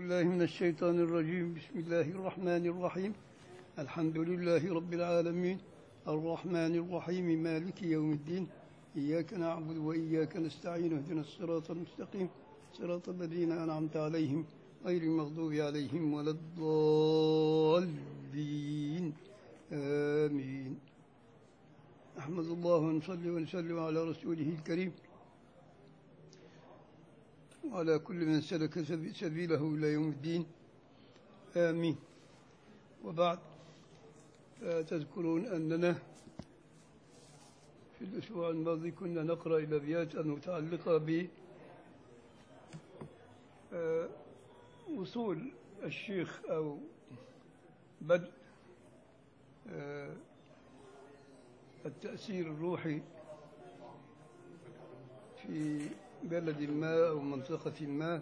بالله من الشيطان الرجيم بسم الله الرحمن الرحيم الحمد لله رب العالمين الرحمن الرحيم مالك يوم الدين إياك نعبد وإياك نستعين اهدنا الصراط المستقيم صراط الذين أنعمت عليهم غير المغضوب عليهم ولا الضالين آمين أحمد الله ونصلي ونسلم على رسوله الكريم وعلى كل من سلك سبي- سبيله إلى يوم الدين آمين وبعد آه، تذكرون أننا في الأسبوع الماضي كنا نقرأ الأبيات المتعلقة ب آه، وصول الشيخ أو بدء آه، التأثير الروحي في بلد ما أو منطقة ما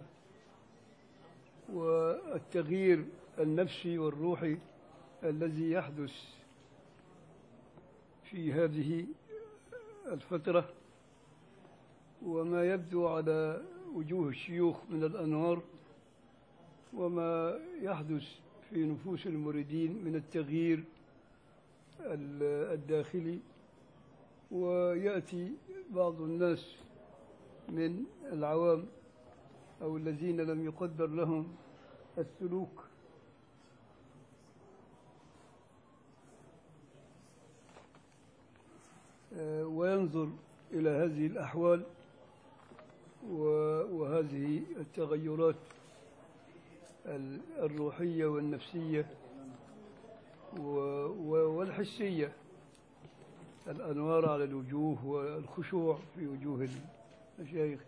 والتغيير النفسي والروحي الذي يحدث في هذه الفترة وما يبدو على وجوه الشيوخ من الأنوار وما يحدث في نفوس المريدين من التغيير ال- الداخلي ويأتي بعض الناس من العوام أو الذين لم يقدر لهم السلوك آه، وينظر إلى هذه الأحوال و- وهذه التغيرات ال- الروحية والنفسية و- و- والحسية الأنوار على الوجوه والخشوع في وجوه المشايخ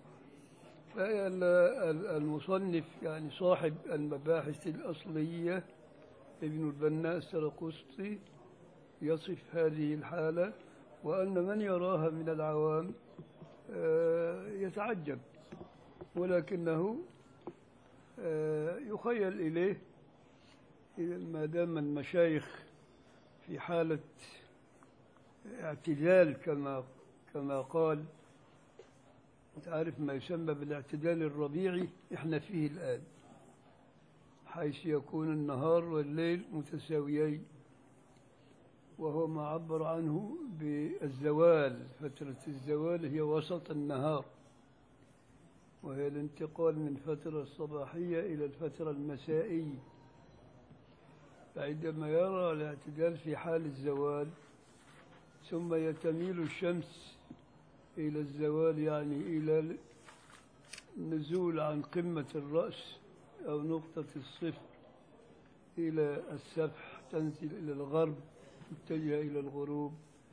فالمصنف يعني صاحب المباحث الأصلية ابن البناء السرقسطي يصف هذه الحالة وأن من يراها من العوام آه، يتعجب ولكنه آه، يخيل إليه ما دام المشايخ في حالة اعتدال كما كما قال تعرف ما يسمى بالاعتدال الربيعي احنا فيه الآن حيث يكون النهار والليل متساويين وهو ما عبر عنه بالزوال فترة الزوال هي وسط النهار وهي الانتقال من فترة الصباحية إلى الفترة المسائية فعندما يرى الاعتدال في حال الزوال ثم يتميل الشمس إلى الزوال يعني إلى النزول عن قمة الرأس أو نقطة الصفر إلى السفح تنزل إلى الغرب متجهة إلى الغروب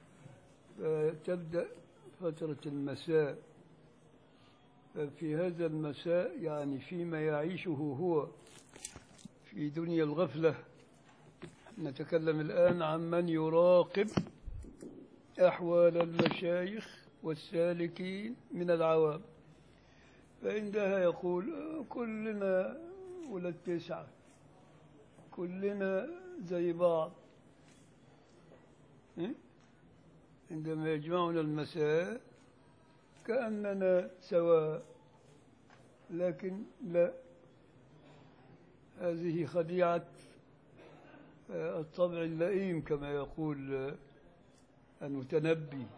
فتبدأ فترة المساء ففي هذا المساء يعني فيما يعيشه هو في دنيا الغفلة نتكلم الآن عن من يراقب أحوال المشايخ والسالكين من العوام فعندها يقول آه، كلنا ولد تسعة كلنا زي بعض إيه؟ عندما يجمعنا المساء كأننا سواء لكن لا هذه خديعة آه، الطبع اللئيم كما يقول آه، المتنبي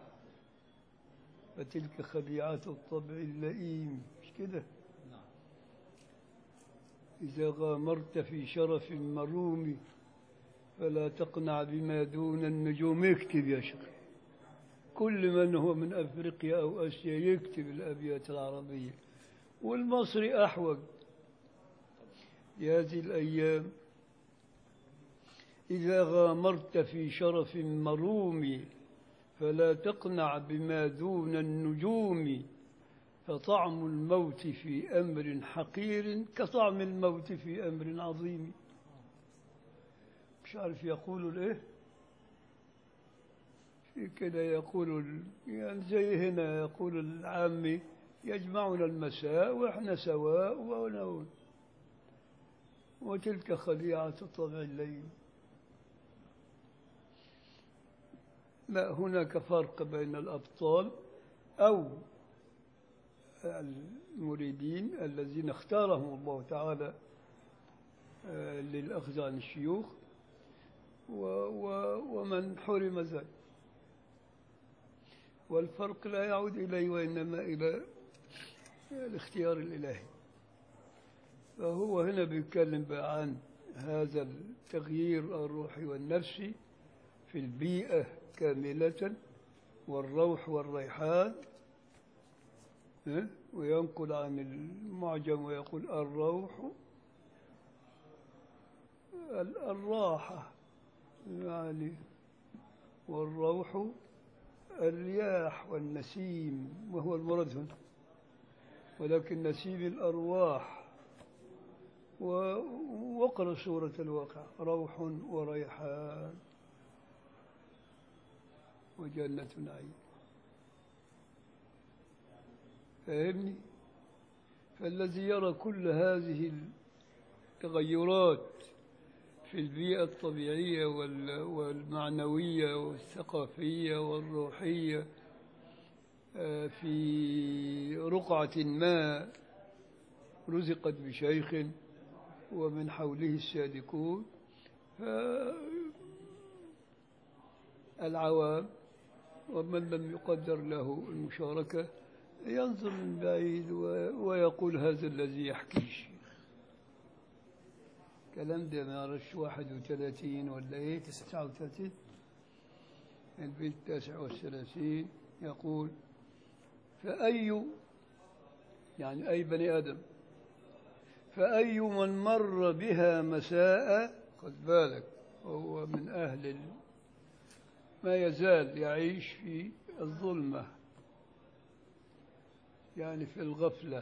فتلك خديعة الطبع اللئيم مش كده إذا غامرت في شرف مروم فلا تقنع بما دون النجوم اكتب يا شيخ كل من هو من أفريقيا أو آسيا يكتب الأبيات العربية والمصري أحوج هذه الأيام إذا غامرت في شرف مروم فلا تقنع بما دون النجوم فطعم الموت في أمر حقير كطعم الموت في أمر عظيم مش عارف يقولوا الإيه في كده يقول ال- يعني زي هنا يقول العامي يجمعنا المساء وإحنا سواء ونون وتلك خديعة طبع الليل لا هناك فرق بين الأبطال أو المريدين الذين اختارهم الله تعالى آه، للأخذ عن الشيوخ و و ومن حرم ذلك والفرق لا يعود إليه وإنما إلى الاختيار الإلهي فهو هنا بيتكلم بقى عن هذا التغيير الروحي والنفسي في البيئة كاملة والروح والريحان ها؟ وينقل عن المعجم ويقول الروح ال- الراحة يعني والروح الرياح والنسيم وهو المراد هنا ولكن نسيم الأرواح و- وقرأ سورة الواقع روح وريحان وجنة نعيم فاهمني فالذي يرى كل هذه التغيرات في البيئة الطبيعية وال- والمعنوية والثقافية والروحية آه، في رقعة ما رزقت بشيخ ومن حوله السادكون العوام ومن لم يقدر له المشاركة ينظر من بعيد و- ويقول هذا الذي يحكي الشيخ كلام ده ما يعرفش 31 ولا ايه 39 البيت التاسع والثلاثين يقول فأي يعني أي بني آدم فأي من مر بها مساء خد بالك هو من أهل ال... ما يزال يعيش في الظلمة يعني في الغفلة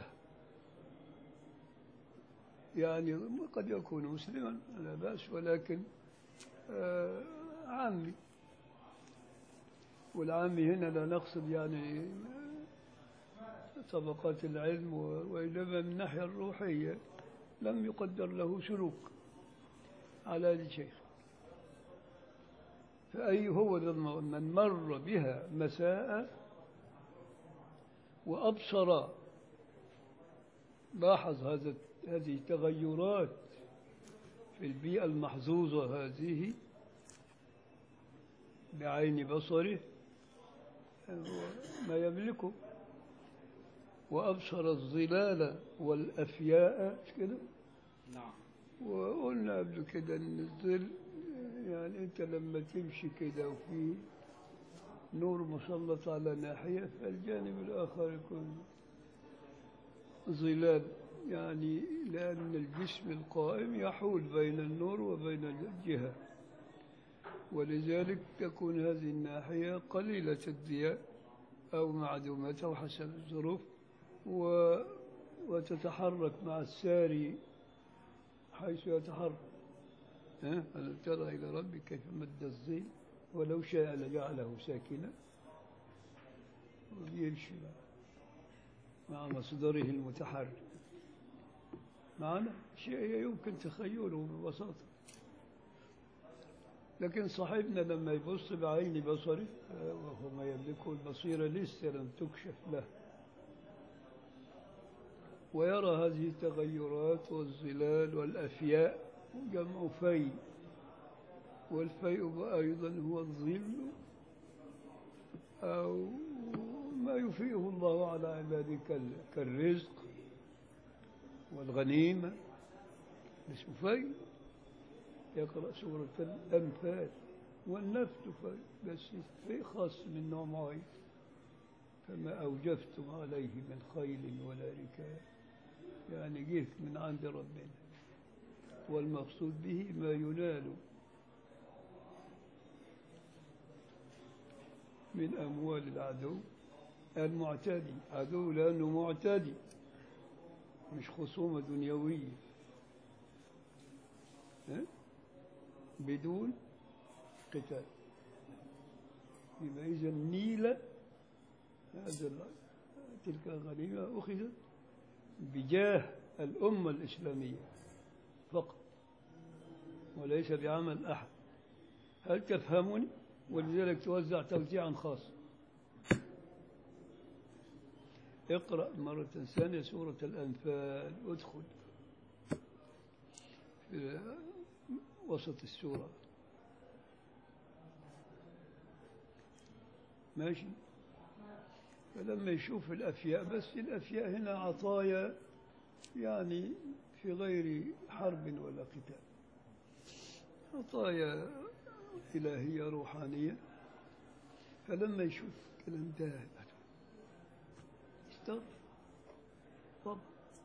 يعني قد يكون مسلما لا بأس ولكن آه عامي والعامي هنا لا نقصد يعني طبقات العلم و- وإنما من الناحية الروحية لم يقدر له سلوك على هذا الشيخ فأي هو ذا الم- من مر بها مساء وأبصر لاحظ هذا هذه التغيرات في البيئة المحظوظة هذه بعين بصره هو ما يملكه وأبصر الظلال والأفياء مش كده نعم وقلنا قبل كده ان الظل يعني انت لما تمشي كده وفي نور مسلط على ناحية فالجانب الآخر يكون ظلال يعني لأن الجسم القائم يحول بين النور وبين الجهة ولذلك تكون هذه الناحية قليلة الضياء أو معدومته حسب الظروف و وتتحرك مع الساري حيث يتحرك ها؟ ألم ترى إلى ربك كيف مد الظل ولو شاء لجعله ساكنا ويمشي مع مصدره المتحرك معنا شيء يمكن تخيله ببساطة لكن صاحبنا لما يبص بعين بصره آه، وهو ما يملكه البصيرة لسه لم تكشف له ويرى هذه التغيرات والظلال والأفياء جمع في والفيء أيضا هو الظل أو ما يفيئه الله على عباده كال- كالرزق والغنيمة اسمه فيء يقرأ سورة الأنفال والنفل فيء بس فيء خاص من نوع معين فما أوجفتم عليه من خيل ولا ركاب يعني جه من عند ربنا والمقصود به ما ينال من أموال العدو المعتدي عدو لأنه معتدي مش خصومة دنيوية ها؟ بدون قتال يبقى إذا نيل هذا ال- تلك الغنيمة أخذت بجاه الأمة الإسلامية فقط وليس بعمل أحد هل تفهمني؟ ولذلك توزع توزيعا خاصا اقرأ مرة ثانية سورة الأنفال ادخل في وسط السورة ماشي فلما يشوف الأفياء بس الأفياء هنا عطايا يعني في غير حرب ولا قتال عطايا إلهية روحانية فلما يشوف الكلام ده استغفر طب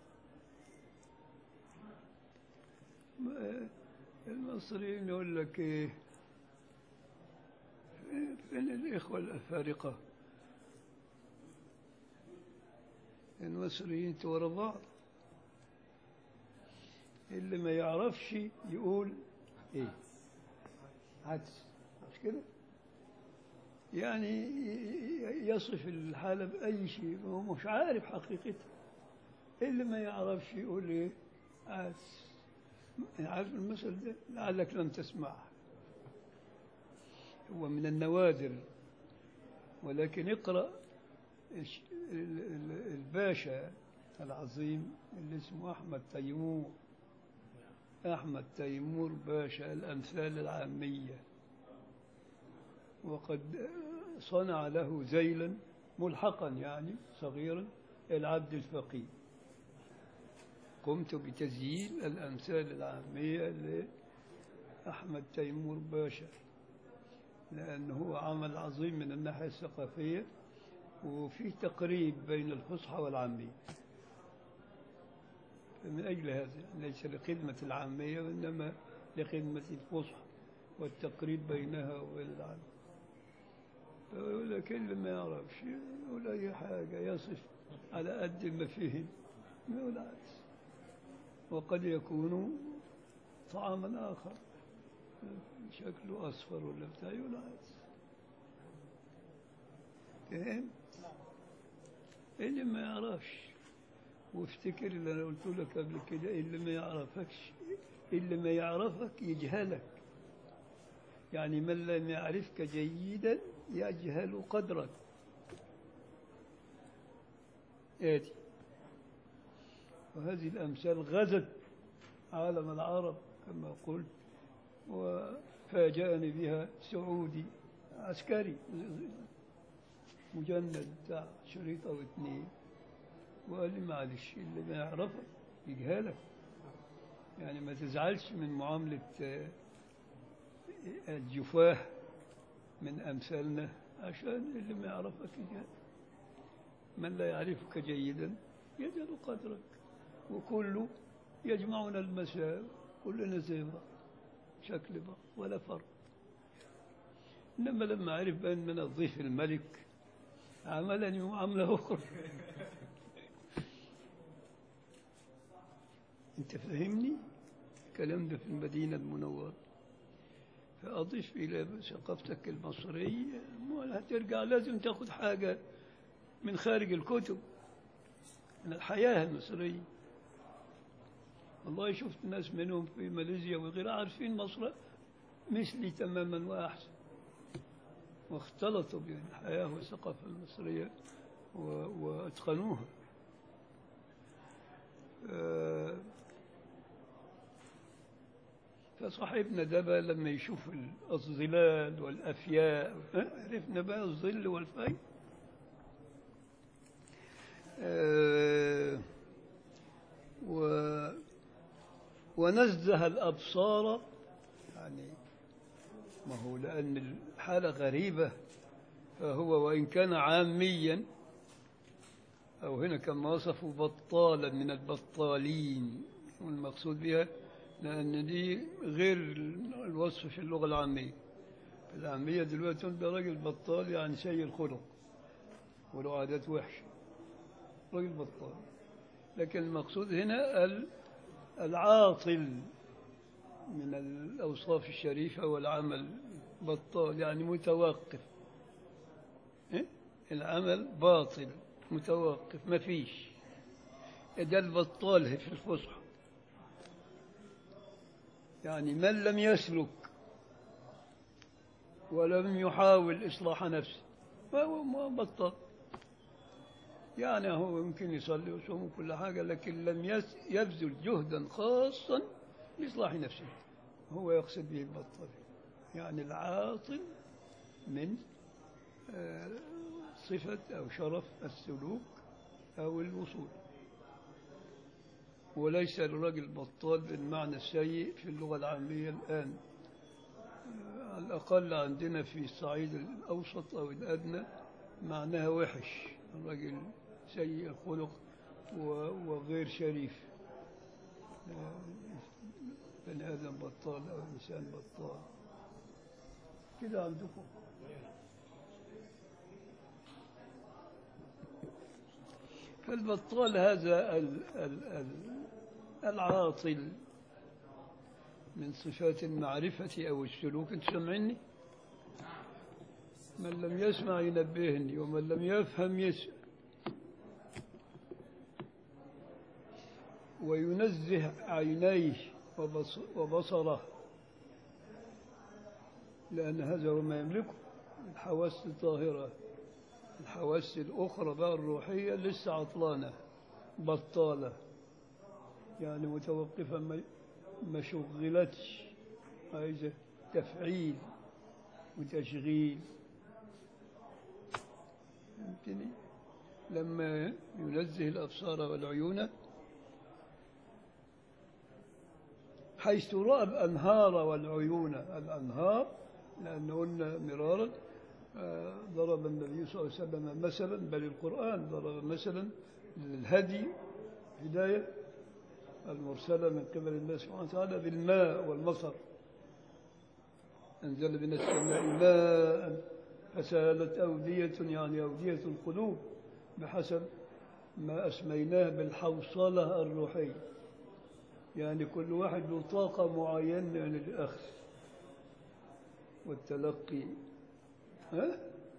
ما- المصريين يقول لك ايه فين الإخوة الأفارقة المصريين ورا بعض اللي ما يعرفش يقول ايه عدس مش كده يعني ي- يصف الحالة بأي شيء هو مش عارف حقيقتها اللي ما يعرفش يقول ايه عدس عارف المثل ده لعلك لم تسمعه هو من النوادر ولكن اقرأ الش- ال- ال- الباشا العظيم اللي اسمه أحمد تيمور أحمد تيمور باشا الأمثال العامية وقد صنع له ذيلا ملحقا يعني صغيرا العبد الفقيه قمت بتسجيل الأمثال العامية لأحمد تيمور باشا لأنه هو عمل عظيم من الناحية الثقافية وفي تقريب بين الفصحى والعامية فمن أجل هذا ليس لخدمة العامية وإنما لخدمة الفصحى والتقريب بينها وبين العامية فيقول لك اللي ما يعرفش يقول أي حاجة يصف على قد ما فهم يقول عدس وقد يكون طعاما آخر شكله أصفر ولا بتاع يقول عدس فهم؟ اللي ما يعرفش وافتكر اللي انا قلت لك قبل كده اللي ما يعرفكش اللي ما يعرفك يجهلك يعني من لم يعرفك جيدا يجهل قدرك آتي وهذه الأمثال غزت عالم العرب كما قلت وفاجأني بها سعودي عسكري مجند بتاع شريط أو اتنين وقال لي معلش اللي ما يعرفك يجهلك يعني ما تزعلش من معاملة آه، الجفاه من أمثالنا عشان اللي ما يعرفك يجهل من لا يعرفك جيدا يجهل قدرك وكله يجمعنا المساء كلنا زي بعض شكل بعض ولا فرق إنما لما عرف بأن من الضيف الملك عملني معاملة أخرى أنت فاهمني؟ الكلام ده في المدينة المنورة فأضيف إلى ثقافتك المصرية ما هترجع لازم تاخد حاجة من خارج الكتب من الحياة المصرية والله شفت ناس منهم في ماليزيا وغيرها عارفين مصر مثلي تماما وأحسن واختلطوا بالحياة والثقافة المصرية و- وأتقنوها آه، فصاحبنا ده بقى لما يشوف الظلال والأفياء ها، عرفنا بقى الظل والفي آه، و ونزه الأبصار يعني ما هو لأن الحالة غريبة فهو وإن كان عاميا أو هنا كما وصفوا بطالا من البطالين والمقصود بها لأن دي غير الوصف في اللغة العامية العامية دلوقتي ده راجل بطال يعني سيء الخلق وله عادات وحشة راجل بطال لكن المقصود هنا ال- العاطل من الأوصاف الشريفة والعمل بطال يعني متوقف إيه؟ العمل باطل متوقف ما فيش ده البطال في الفصحى يعني من لم يسلك ولم يحاول إصلاح نفسه فهو ما بطل يعني هو يمكن يصلي ويصوم كل حاجة لكن لم يس- يبذل جهدا خاصا لإصلاح نفسه هو يقصد به البطل يعني العاطل من آه، صفة أو شرف السلوك أو الوصول وليس الرجل بطال بالمعنى السيء في اللغة العامية الآن آه، على الأقل عندنا في الصعيد الأوسط أو الأدنى معناها وحش الرجل سيء الخلق و- وغير شريف آه، بني آدم بطال أو إنسان بطال كده عندكم فالبطال هذا ال ال ال العاطل من صفات المعرفة أو السلوك أنت سمعني من لم يسمع ينبهني ومن لم يفهم يسأل وينزه عينيه وبص- وبصره لأن هذا هو ما يملكه الحواس الطاهرة الحواس الأخرى بقى الروحية لسه عطلانة بطالة يعني متوقفة ما- ما شغلتش عايزة تفعيل وتشغيل فهمتني لما ينزه الأبصار والعيون حيث رأى الأنهار والعيون الأنهار لأن قلنا مرارا آه، ضرب النبي صلى الله عليه وسلم مثلا بل القرآن ضرب مثلا للهدي هداية المرسلة من قبل الله سبحانه وتعالى بالماء والمطر أنزل من السماء ماء فسالت أودية يعني أودية القلوب بحسب ما أسميناه بالحوصلة الروحية يعني كل واحد له طاقة معينة للأخذ والتلقي ها؟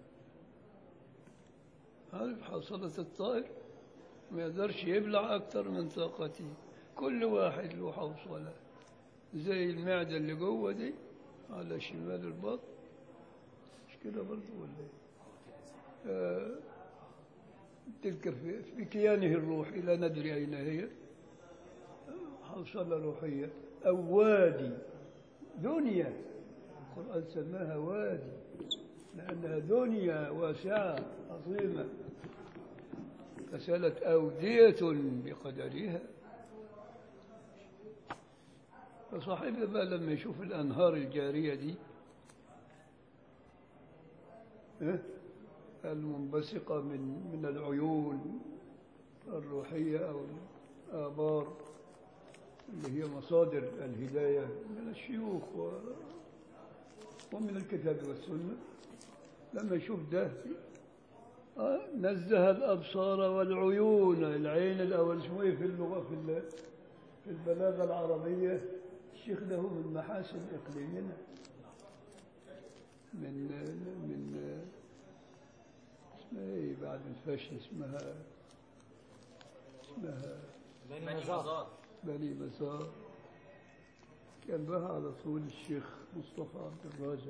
عارف حوصلة الطائر ما يقدرش يبلع أكتر من طاقته كل واحد له حوصلة زي المعدة اللي جوه دي على شمال البطن مش كده برضه ولا ايه؟ آه، تلك في, في كيانه الروحي لا ندري أين هي حوصلة روحية أو وادي دنيا القرآن سماها وادي لأنها دنيا واسعة عظيمة فسالت أودية بقدرها فصاحبنا بقى لما يشوف الأنهار الجارية دي ها؟ المنبثقة من من العيون الروحية أو الآبار اللي هي مصادر الهداية من الشيوخ و ومن الكتاب والسنة لما يشوف ده آه، نزه الأبصار والعيون العين الأول اسمه إيه في اللغة في ال- في البلاغة العربية الشيخ له من محاسن إقليمنا من من اسمها إيه بعد الفشل اسمها اسمها بني مزار بني مسار كان بها على طول الشيخ مصطفى عبد الرازق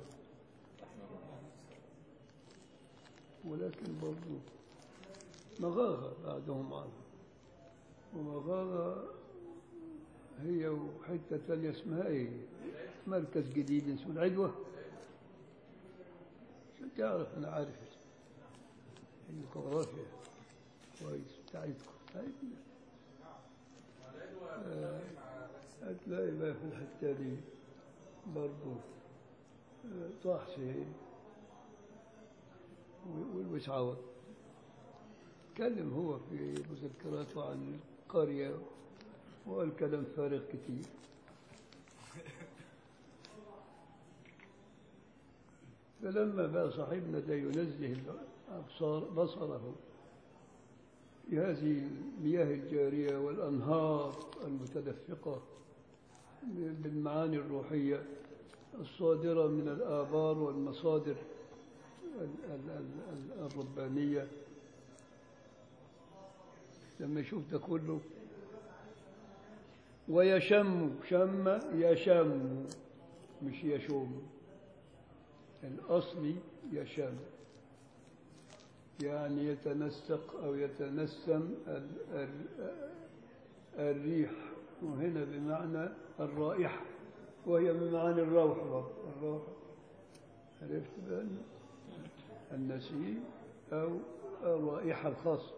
ولكن برضو مغاغة بعدهم عنه ومغاغة هي وحتة ثانية اسمها ايه مركز جديد اسمه العدوة عشان تعرف انا عارف الجغرافيا كويس بتاعتكم بتاعتنا آه، هتلاقي بقى في الحتة دي برضو آه، طحسي والوسعوة تكلم هو في مذكراته عن القرية وقال كلام فارغ كتير فلما بقى صاحبنا ده ينزه الأبصار بصره في هذه المياه الجارية والأنهار المتدفقة بالمعاني الروحية الصادرة من الآبار والمصادر ال- ال- ال- ال- الربانية لما يشوف ده كله ويشم شم يشم مش يشم الأصلي يشم يعني يتنسق أو يتنسم ال- ال- الريح وهنا بمعنى الرائحة وهي من معاني الروح برضه. الروح عرفت بأن النسيم أو الرائحة الخاصة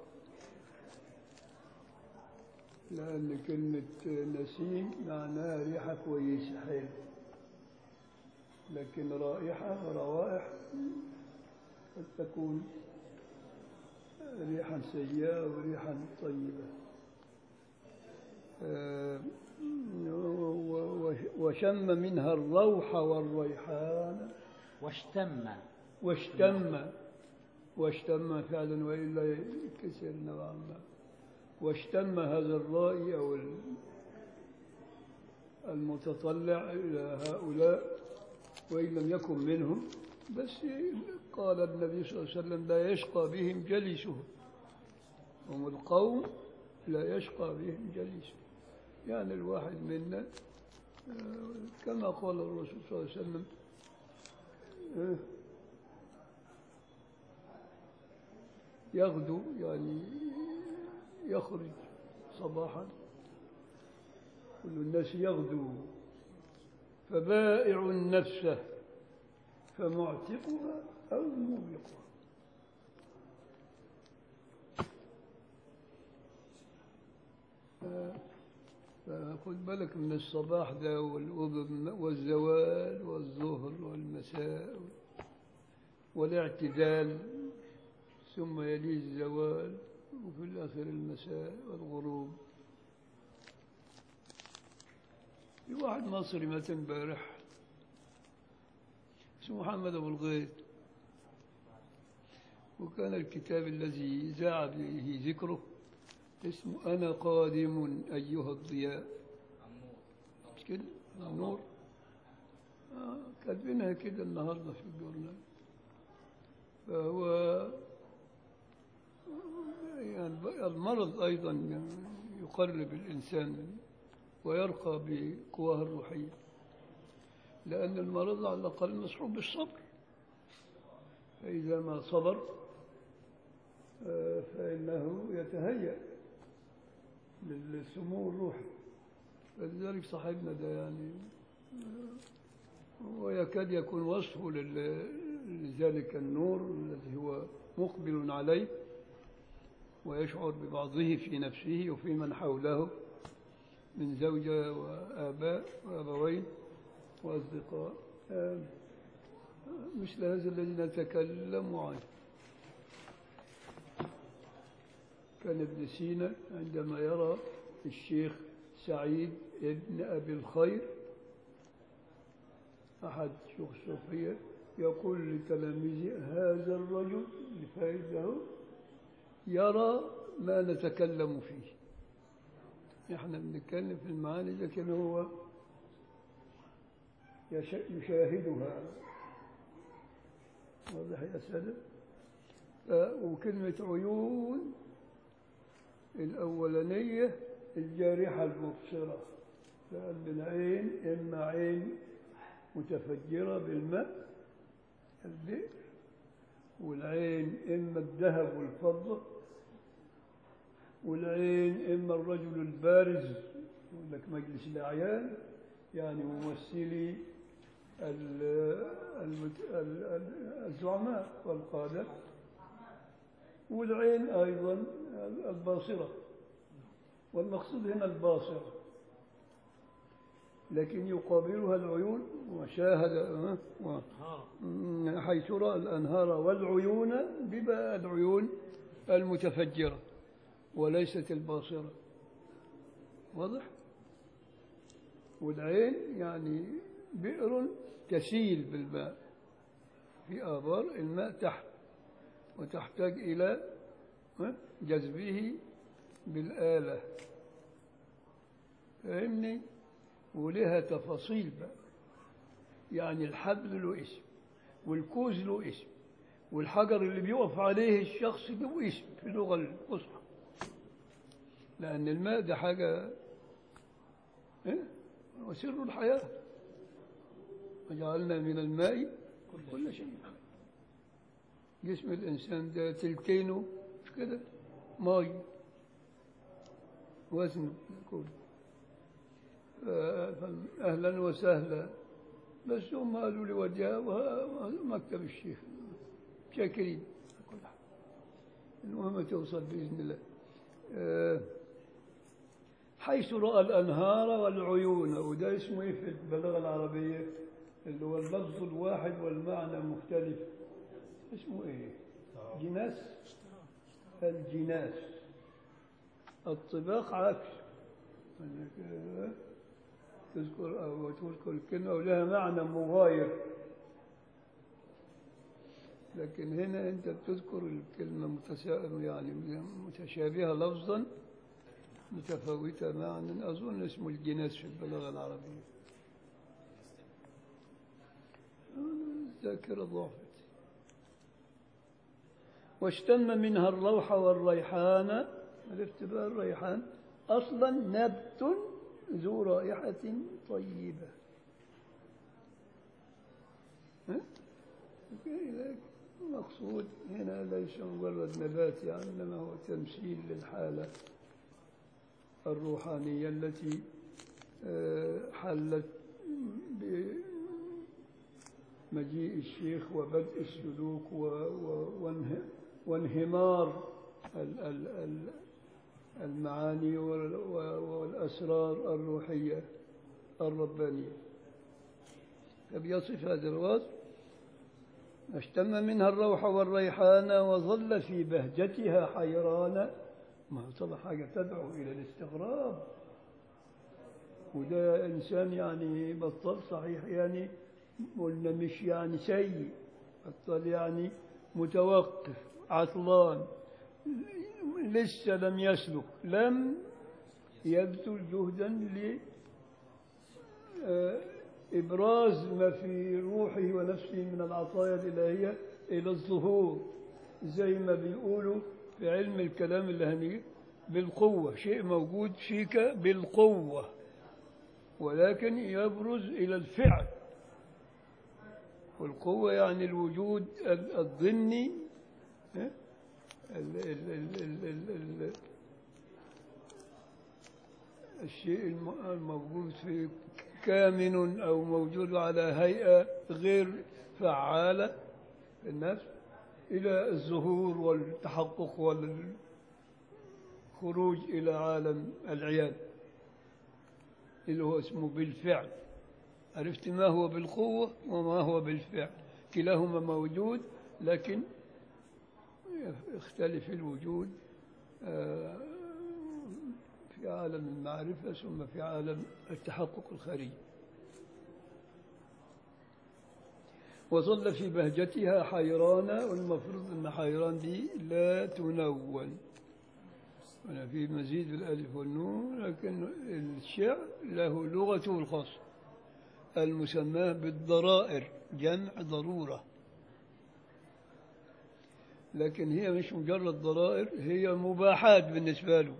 لأن كلمة نسيم معناها ريحة كويسة حلوة لكن رائحة وروائح قد تكون ريحا سيئة وريحا طيبة آه، و- و- وشم منها الروح والريحان واشتم واشتم واشتم فعلا والا يكسر نوعا ما واشتم هذا الرائي او ال- المتطلع الى هؤلاء وان لم يكن منهم بس قال النبي صلى الله عليه وسلم لا يشقى بهم جليسهم هم القوم لا يشقى بهم جليسهم يعني الواحد منا آه، كما قال الرسول صلى الله عليه وسلم آه، يغدو يعني يخرج صباحا كل الناس يغدو فبائع نفسه فمعتقها أو موبقها ف- فخد بالك من الصباح ده والأذن والزوال والظهر والمساء والاعتدال ثم يليه الزوال وفي الآخر المساء والغروب في واحد مصري مات امبارح اسمه محمد أبو الغيث وكان الكتاب الذي ذاع به ذكره اسمه أنا قادم أيها الضياء مش كده؟ النور آه كاتبينها كده النهارده في الجورنال فهو يعني المرض أيضا يقرب الإنسان ويرقى بقواه الروحية لأن المرض على الأقل مصحوب بالصبر فإذا ما صبر آه، فإنه يتهيأ للسمو الروحي فلذلك صاحبنا ده يعني آه، ويكاد يكون وصفه لل- لذلك النور الذي هو مقبل عليه ويشعر ببعضه في نفسه وفي من حوله من زوجة وآباء وأبوين وأصدقاء آه، مثل هذا الذي نتكلم عنه كان ابن سينا عندما يرى الشيخ سعيد ابن أبي الخير أحد شيوخ الصوفية يقول لتلاميذه هذا الرجل لفائده يرى ما نتكلم فيه احنا بنتكلم في المعاني لكن هو يش- يشاهدها واضح يا سادة ف- وكلمة عيون الأولانية الجارحة المبصرة لأن العين إما عين متفجرة بالماء البئر والعين إما الذهب والفضة والعين إما الرجل البارز يقول لك مجلس الأعيان يعني ممثلي ال- المت- ال- ال- الزعماء والقادة والعين أيضا الباصرة والمقصود هنا الباصرة لكن يقابلها العيون وشاهد أه، و- م- حيث رأى الأنهار والعيون بما العيون المتفجرة وليست الباصرة واضح؟ والعين يعني بئر تسيل بالماء في آبار الماء تحت وتحتاج إلى ها، جذبه بالآلة فاهمني؟ ولها تفاصيل بقى يعني الحبل له اسم والكوز له اسم والحجر اللي بيقف عليه الشخص له اسم في اللغة الفصحى لأن الماء ده حاجة إيه؟ وسر الحياة وجعلنا من الماء كل شيء جسم الإنسان ده تلتينه مش كده ماي وزنه كله ف- أهلا وسهلا بس هم قالوا لي وديها مكتب الشيخ شاكرين على كل حال. المهم توصل بإذن الله آه، حيث رأى الأنهار والعيون وده اسمه إيه في البلاغة العربية اللي هو اللفظ الواحد والمعنى مختلف اسمه إيه جناس الجناس الطباق عكس إنك، آه، تذكر أو تذكر الكلمة ولها معنى مغاير لكن هنا أنت بتذكر الكلمة متسا... يعني متشابهة لفظا متفاوتة معنى أظن اسمه الجناس في البلاغة العربية الذاكرة ضعفت واشتم منها الروح والريحان عرفت بقى الريحان أصلا نبت ذو رائحة طيبة ها؟ لكن المقصود هنا ليس مجرد نبات يعني إنما هو تمثيل للحالة الروحانية التي آه، حلت بمجيء الشيخ وبدء السلوك و- و- وانه- وانهمار ال- ال- ال- المعاني وال- و- والأسرار الروحية الربانية فبيصف هذا الوصف اشتم منها الروح والريحان وظل في بهجتها حيران ما هو طبعا حاجة تدعو إلى الاستغراب وده إنسان يعني بطل صحيح يعني قلنا مش يعني سيء بطل يعني متوقف عطلان لسه لم يسلك لم يبذل جهدا ل آه، إبراز ما في روحه ونفسه من العطايا الإلهية إلى الظهور زي ما بيقولوا في علم الكلام اللهني بالقوة شيء موجود فيك بالقوة ولكن يبرز إلى الفعل والقوة يعني الوجود ال- الضمني ها؟ ال- ال- ال- ال- ال- ال- الشيء الم- الموجود في كامن أو موجود على هيئة غير فعالة في النفس إلى الظهور والتحقق والخروج إلى عالم العيان اللي هو اسمه بالفعل عرفت ما هو بالقوة وما هو بالفعل كلاهما موجود لكن يختلف الوجود آه، في عالم المعرفة ثم في عالم التحقق الخارجي وظل في بهجتها حيران والمفروض أن حيران دي لا تنون أنا في مزيد الألف والنون لكن الشعر له لغته الخاصة المسماه بالضرائر جمع ضرورة لكن هي مش مجرد ضرائر هي مباحات بالنسبة له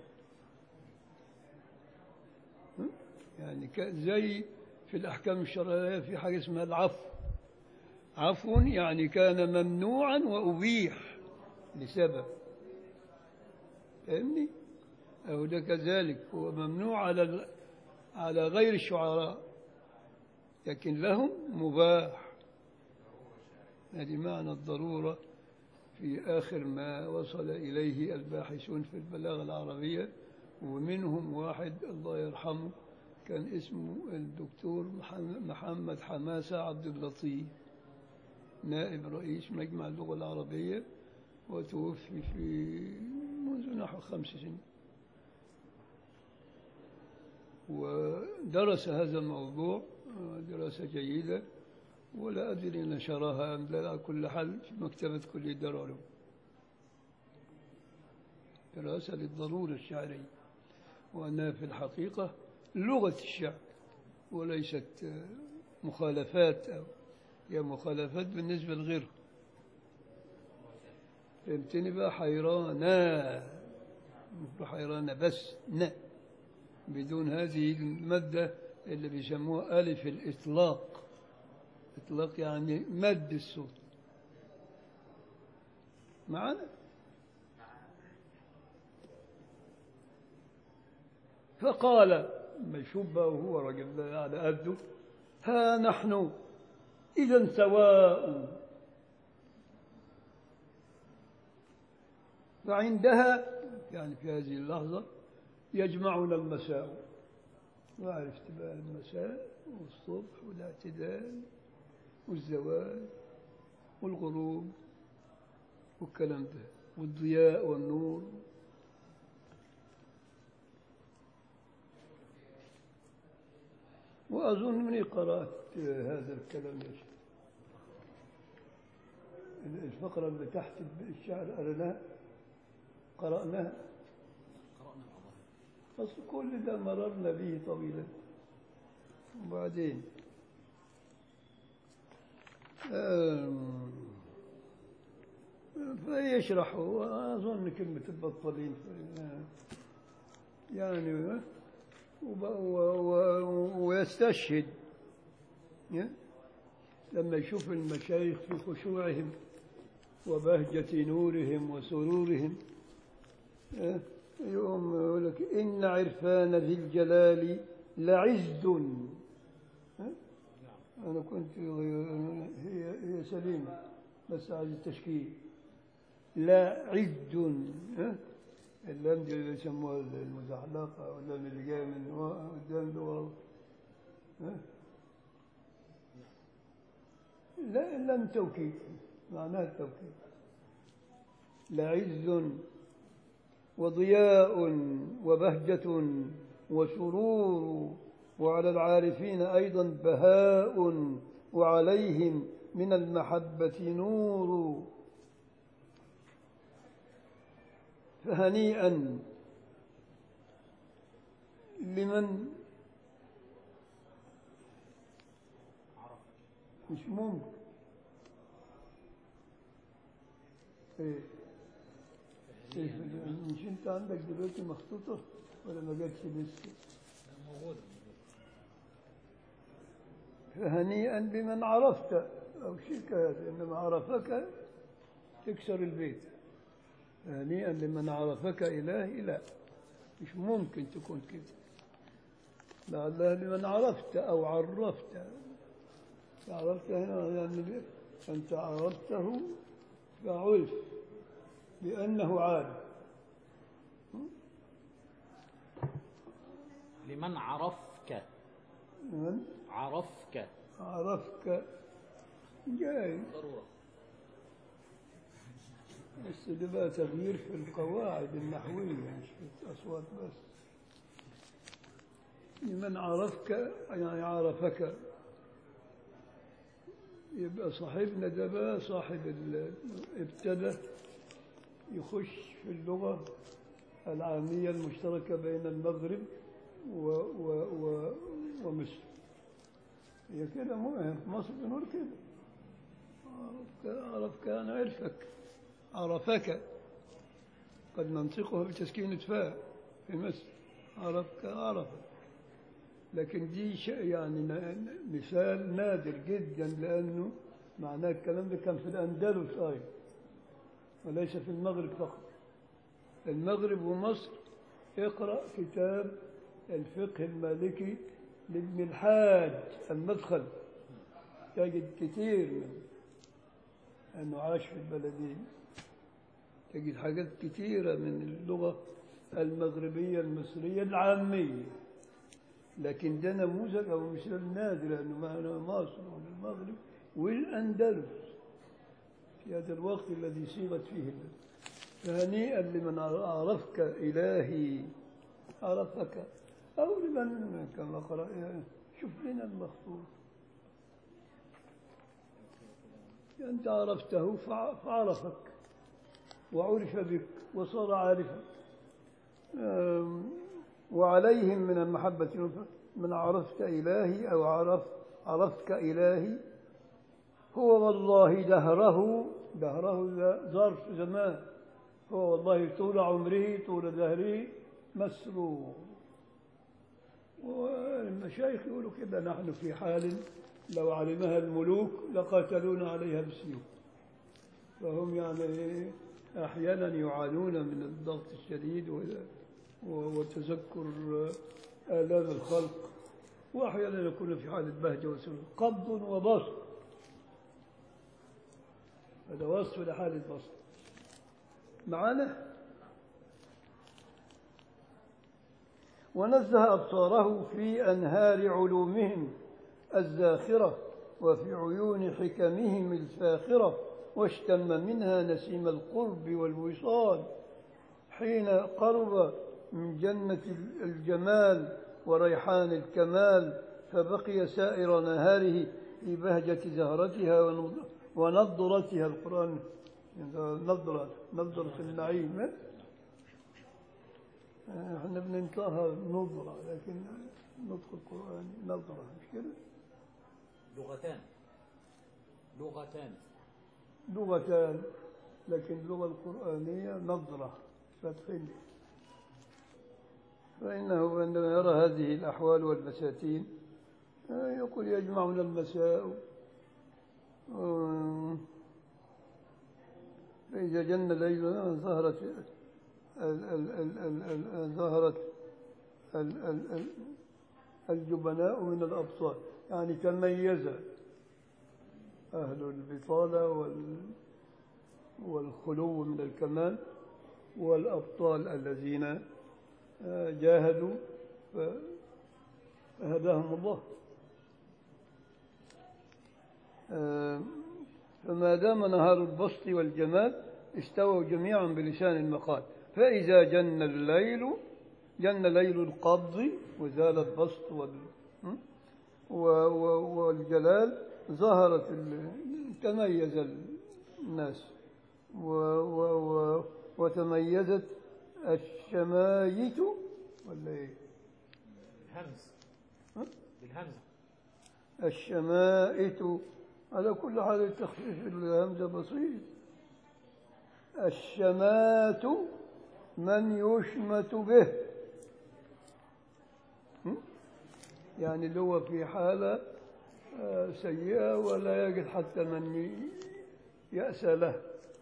ها؟ يعني ك- زي في الأحكام الشرعية في حاجة اسمها العفو عفو يعني كان ممنوعا وأبيح لسبب فاهمني؟ أو ده كذلك هو ممنوع على ال- على غير الشعراء لكن لهم مباح هذه معنى الضرورة في آخر ما وصل إليه الباحثون في البلاغة العربية ومنهم واحد الله يرحمه كان اسمه الدكتور محم- محمد حماسة عبد اللطيف نائب رئيس مجمع اللغة العربية وتوفي في منذ نحو خمس سنين ودرس هذا الموضوع آه، دراسة جيدة ولا أدري نشرها أم لا على كل حال في مكتبة كلية دار العلوم دراسة للضرورة الشعرية وأنها في الحقيقة لغة الشعر وليست آه، مخالفات أو هي مخالفات بالنسبة لغيره فهمتني بقى حيرانة مش حيرانة بس ن بدون هذه المادة اللي بيسموها ألف الإطلاق إطلاق يعني مد الصوت معنا فقال ما يشوف بقى وهو راجل على قده ها نحن إذا سواء فعندها يعني في هذه اللحظة يجمعنا المساء وعرفت بقى المساء والصبح والاعتدال والزوال والغروب والكلام ده والضياء والنور وأظن مني قرأت هذا الكلام يا شيخ الفقرة اللي تحت الشعر قرأناها قرأناها قرأنا بعضها بس كل ده مررنا به طويلا وبعدين آم، فيشرح وأظن كلمة البطلين يعني وب- و- و- ويستشهد لما يشوف المشايخ في خشوعهم وبهجة نورهم وسرورهم يقوم يقول لك إن عرفان ذي الجلال لعز أنا كنت هي هي سليمة بس عايز التشكيل لا عز ها؟ اللام دي اللي يسموها المزحلقة واللام اللي جاية من ورا- قدام ده ورا ها؟ لا لم توكيد معناها التوكيد لعز وضياء وبهجة وسرور وعلى العارفين أيضا بهاء وعليهم من المحبة نور فهنيئا لمن عرف مش ممكن ايه إيه، مش انت عندك دلوقتي مخطوطة ولا ما جاتش لسه موجودة فهنيئا بمن عرفت أو شيء كهذا إنما عرفك تكسر البيت هنيئا لمن عرفك إلهي لا مش ممكن تكون كده لعلها لمن عرفت أو عرفت عرفت هنا يعني أنت عرفته فعرف بأنه عارف لمن عرفك من عرفك عرفك جاي ضرورة بس ده بقى تغيير في القواعد النحوية مش في الأصوات بس لمن عرفك يعني عرفك يبقى صاحبنا ده بقى صاحب ال- ابتدى يخش في اللغة العامية المشتركة بين المغرب و و و ومصر هي كده مهم في مصر بنقول كده عرفك عرفك أنا عرفك عرفك قد ننطقها بتسكين الفاء في مصر عرفك عرفك لكن دي شيء يعني ن- مثال نادر جدا لأنه معناه الكلام ده كان في الأندلس أيضا وليس في المغرب فقط المغرب ومصر اقرأ كتاب الفقه المالكي لابن الحاج المدخل تجد كثير من أنه عاش في البلدين تجد حاجات كثيرة من اللغة المغربية المصرية العامية لكن ده نموذج أو مثال نادر لأنه معنا مصر والمغرب والأندلس في هذا الوقت الذي صيغت فيه اللغة. فهنيئا لمن عرفك إلهي عرفك أو لمن كما قرأ شوف لنا المخطوط أنت عرفته فع- فعرفك وعرف بك وصار عارفا أم، وعليهم من المحبة من عرفت إلهي أو عرف عرفتك إلهي هو والله دهره دهره ذا- ظرف زمان هو والله طول عمره طول دهره مسرور والمشايخ يقولوا كده نحن في حال لو علمها الملوك لقاتلونا عليها بالسيوف فهم يعني أحيانا يعانون من الضغط الشديد و- و- وتذكر آلام الخلق وأحيانا يكون في حالة بهجة وسرور قبض وبسط هذا وصف لحالة بسط معانا ونزه أبصاره في أنهار علومهم الزاخرة وفي عيون حكمهم الفاخرة واشتم منها نسيم القرب والوصال حين قرب من جنة الجمال وريحان الكمال فبقي سائر نهاره في بهجة زهرتها ونض- ونضرتها القرآن نضرة نضرة النعيم احنا بننطقها نضرة لكن نطق القرآن نضرة مش كده؟ لغتان لغتان لغتان لكن اللغة القرآنية نظرة فتحين فإنه عندما يرى هذه الأحوال والبساتين آه، يقول يجمعنا المساء آه، فإذا جن الليل ظهرت ال- ال- ال- ال- ال- ظهرت ال- ال- ال- الجبناء من الأبصار يعني تميز أهل البطالة وال والخلو من الكمال والأبطال الذين آه، جاهدوا ف- فهداهم الله آه، فما دام نهار البسط والجمال استووا جميعا بلسان المقال فإذا جن الليل جن ليل القبض وزال البسط وال م? و- و- والجلال ظهرت ال- تميز الناس و و و وتميزت الشمايت ولا ايه؟ همز ها؟ بالهمزة الشمائت على كل حال تخفيف الهمزة بسيط الشمات من يشمت به م? يعني اللي هو في حالة آه، سيئة ولا يجد حتى من ي- يأسى له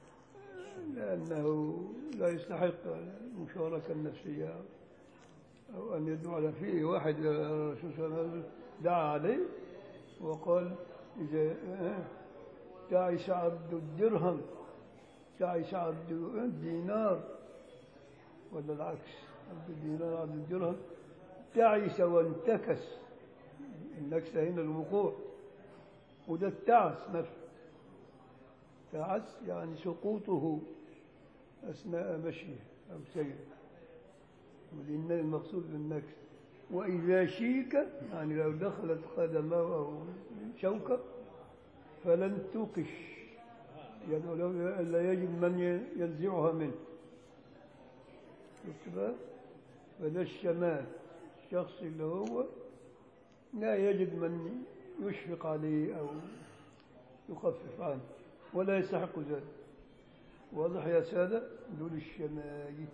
لأنه لا يستحق المشاركة النفسية أو أن يدعو على فيه واحد الرسول صلى الله عليه وسلم دعا عليه وقال إذا آه، تعس عبد الدرهم تعس عبد الدينار ولا العكس عبد الدينار عبد الدرهم تعس وانتكس النكسة هنا الوقوع وده التعس نفسه تعس يعني سقوطه أثناء مشيه أو سيره ولأن المقصود بالنكس وإذا شيك يعني لو دخلت قدمه أو شوكة فلن توقش يعني لو لا يجد من ينزعها منه شفت بقى؟ فده الشمال الشخص اللي هو لا يجد من يشفق عليه أو يخفف عنه ولا يستحق ذلك واضح يا سادة دول الشمايت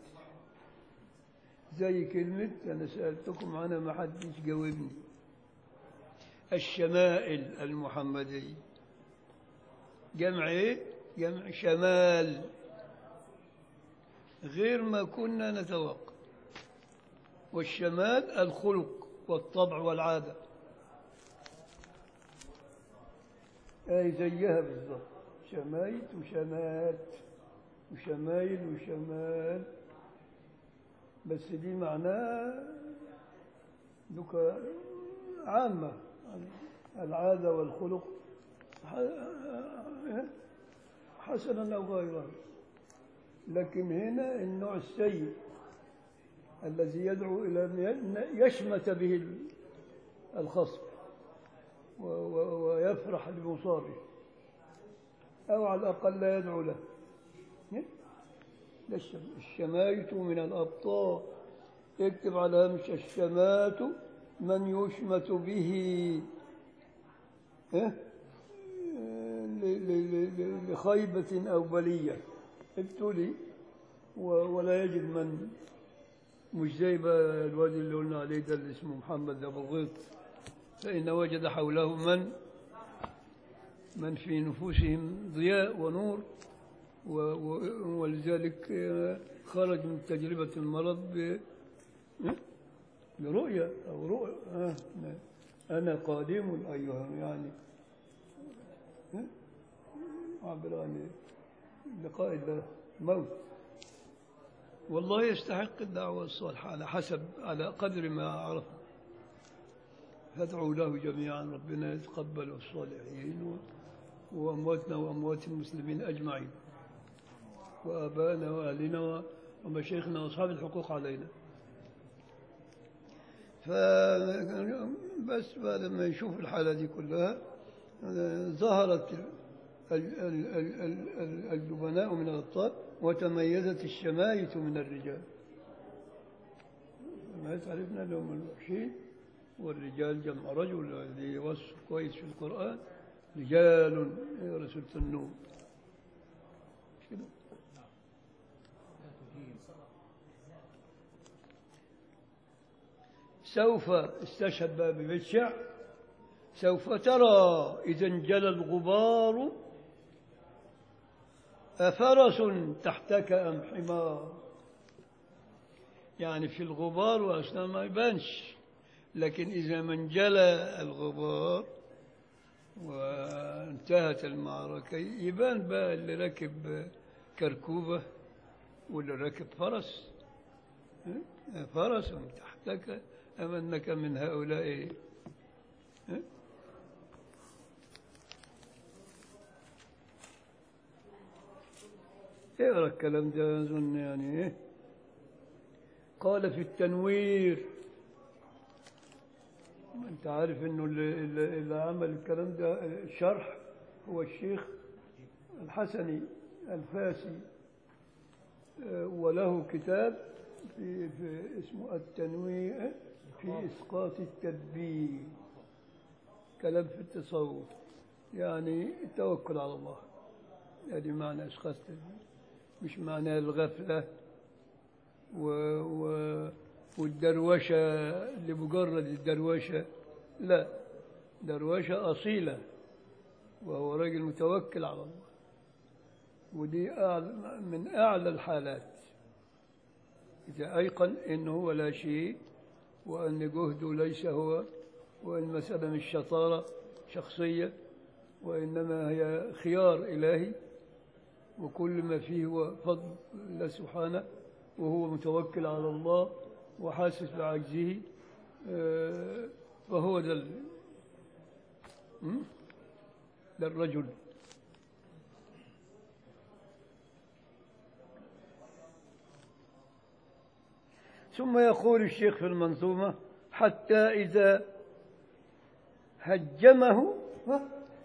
زي كلمة أنا سألتكم عنها ما حدش جاوبني الشمائل المحمدية جمع إيه؟ جمع شمال غير ما كنا نتوقع والشمال الخلق والطبع والعادة أي زيها بالضبط شمايت وشمات وشمايل وشمال بس دي معناها دوكا عامة العادة والخلق ح- حسنا أو غيرا لكن هنا النوع السيء الذي يدعو إلى أن يشمت به ال- الخصم و- و- ويفرح بمصابه أو على الأقل لا يدعو له ده الشم- الشمايت من الأبطال اكتب على هامش الشمات من يشمت به إيه؟ ل- ل- ل- لخيبة أو بلية ابتلي و- ولا يجد من مش زي بقى الواد اللي قلنا عليه ده اللي اسمه محمد أبو غيط فإن وجد حوله من من في نفوسهم ضياء ونور و- و- ولذلك آه، خرج من تجربة المرض ب- برؤيا أو رؤيا آه أنا قادم أيها يعني ها؟ عبر عن لقاء الله موت والله يستحق الدعوة الصالحة على حسب على قدر ما عرف فادعوا له جميعا ربنا يتقبل الصالحين و- وأمواتنا وأموات المسلمين أجمعين وآبائنا وأهلنا و- ومشايخنا وأصحاب الحقوق علينا فبس بعد ما يشوف الحالة دي كلها آه، ظهرت ال- ال- ال- ال- ال- الجبناء من الأبطال وتميزت الشمايت من الرجال ما عرفنا لهم الوحشين والرجال جمع رجل الذي وصف كويس في القرآن رجال يا رسول النور مش كده لا تجيب سوف استشهد بقى ببيت شعر سوف ترى إذا انجلى الغبار أفرس تحتك أم حمار يعني في الغبار وأثناء ما يبانش لكن إذا ما انجلى الغبار وانتهت المعركة يبان بقى اللي راكب كركوبة واللي راكب فرس ها؟ فرس تحتك أم أنك من هؤلاء ها؟ اقرا الكلام ده أظن يعني إيه قال في التنوير أنت عارف إنه اللي, اللي اللي عمل الكلام ده شرح هو الشيخ الحسني الفاسي آه، وله كتاب في, في اسمه التنوير في إسقاط التدبير كلام في التصوف يعني التوكل على الله هذه معنى إسقاط التدبير مش معنى الغفلة و و والدروشة لمجرد الدروشة لا دروشة أصيلة وهو راجل متوكل على الله ودي أعلى من أعلى الحالات إذا أيقن أنه هو لا شيء وأن جهده ليس هو وأن المسألة مش شطارة شخصية وإنما هي خيار إلهي وكل ما فيه هو فضل الله سبحانه وهو متوكل على الله وحاسس بعجزه آه، فهو ده ال- م? ده الرجل ثم يقول الشيخ في المنظومة حتى إذا هجمه ها؟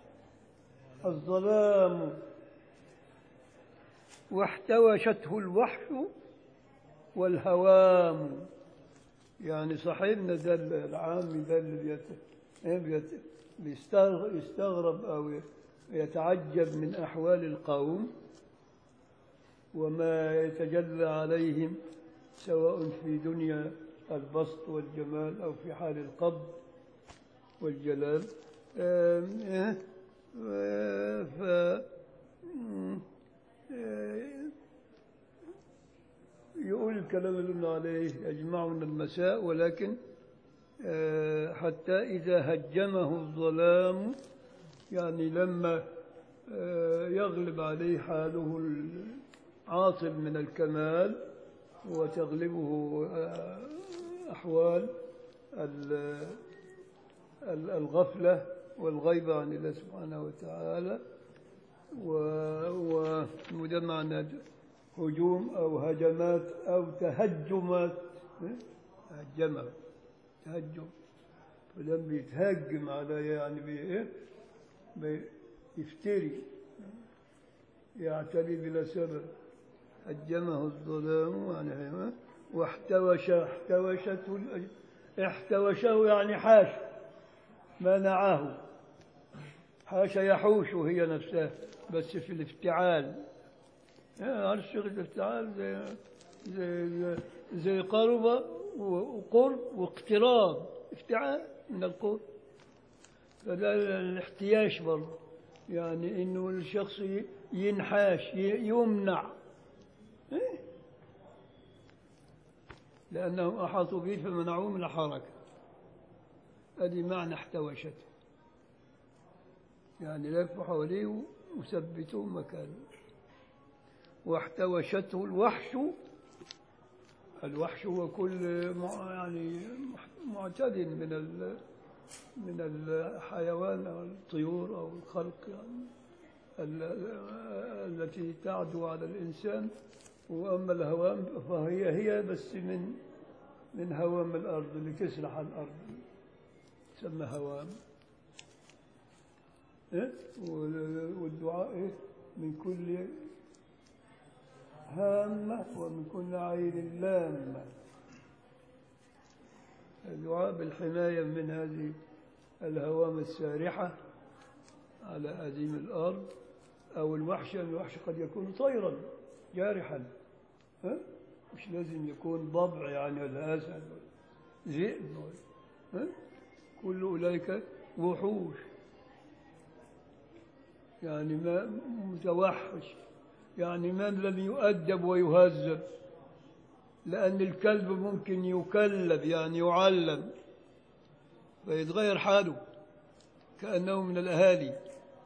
الظلام واحتوشته الوحش والهوام يعني صاحبنا ده العامي ده اللي بيت... إيه بيت... بيستغ- يستغرب أو يتعجب من أحوال القوم وما يتجلى عليهم سواء في دنيا البسط والجمال أو في حال القبض والجلال آم، إيه؟ آه، ف مم، آه، يقول الكلام اللي قلنا عليه يجمعنا المساء ولكن آه، حتى إذا هجمه الظلام يعني لما آه، يغلب عليه حاله العاطل من الكمال وتغلبه آه، أحوال ال- ال- الغفلة والغيبة عن الله سبحانه وتعالى و- و- وده معنى هجوم أو هجمات أو تهجمات إيه؟ هجمة تهجم فلما بيتهجم على يعني بي إيه؟ بيفتري يعتدي بلا سبب هجمه الظلام يعني هيما واحتوش احتوشته الأج- احتوشه يعني حاش منعه حاش يحوش هي نفسها بس في الافتعال يعني عارف شغل الافتعال زي زي زي قرب وقرب واقتراب افتعال من القرب فده الاحتياش برضه يعني انه الشخص ي- ينحاش ي- يمنع إيه؟ لأنهم أحاطوا به فمنعوه من الحركة هذه معنى احتوشته يعني لفوا حواليه وثبتوه مكانه واحتوشته الوحش الوحش هو كل مع- يعني معتد من ال من الحيوان أو الطيور أو الخلق يعني ال- التي تعدو على الإنسان وأما الهوام فهي هي بس من من هوام الأرض اللي تسرح على الأرض تسمى هوام إيه؟ وال- والدعاء إيه؟ من كل هامة ومن كل عين لامة الدعاء بالحماية من هذه الهوام السارحة على أديم الأرض أو الوحش الوحش قد يكون طيرا جارحا ها؟ مش لازم يكون ضبع يعني ولا أسد ولا ذئب ولا- ها؟ كل أولئك وحوش يعني ما متوحش يعني من لم يؤدب ويهذب لأن الكلب ممكن يكلب يعني يعلم فيتغير حاله كأنه من الأهالي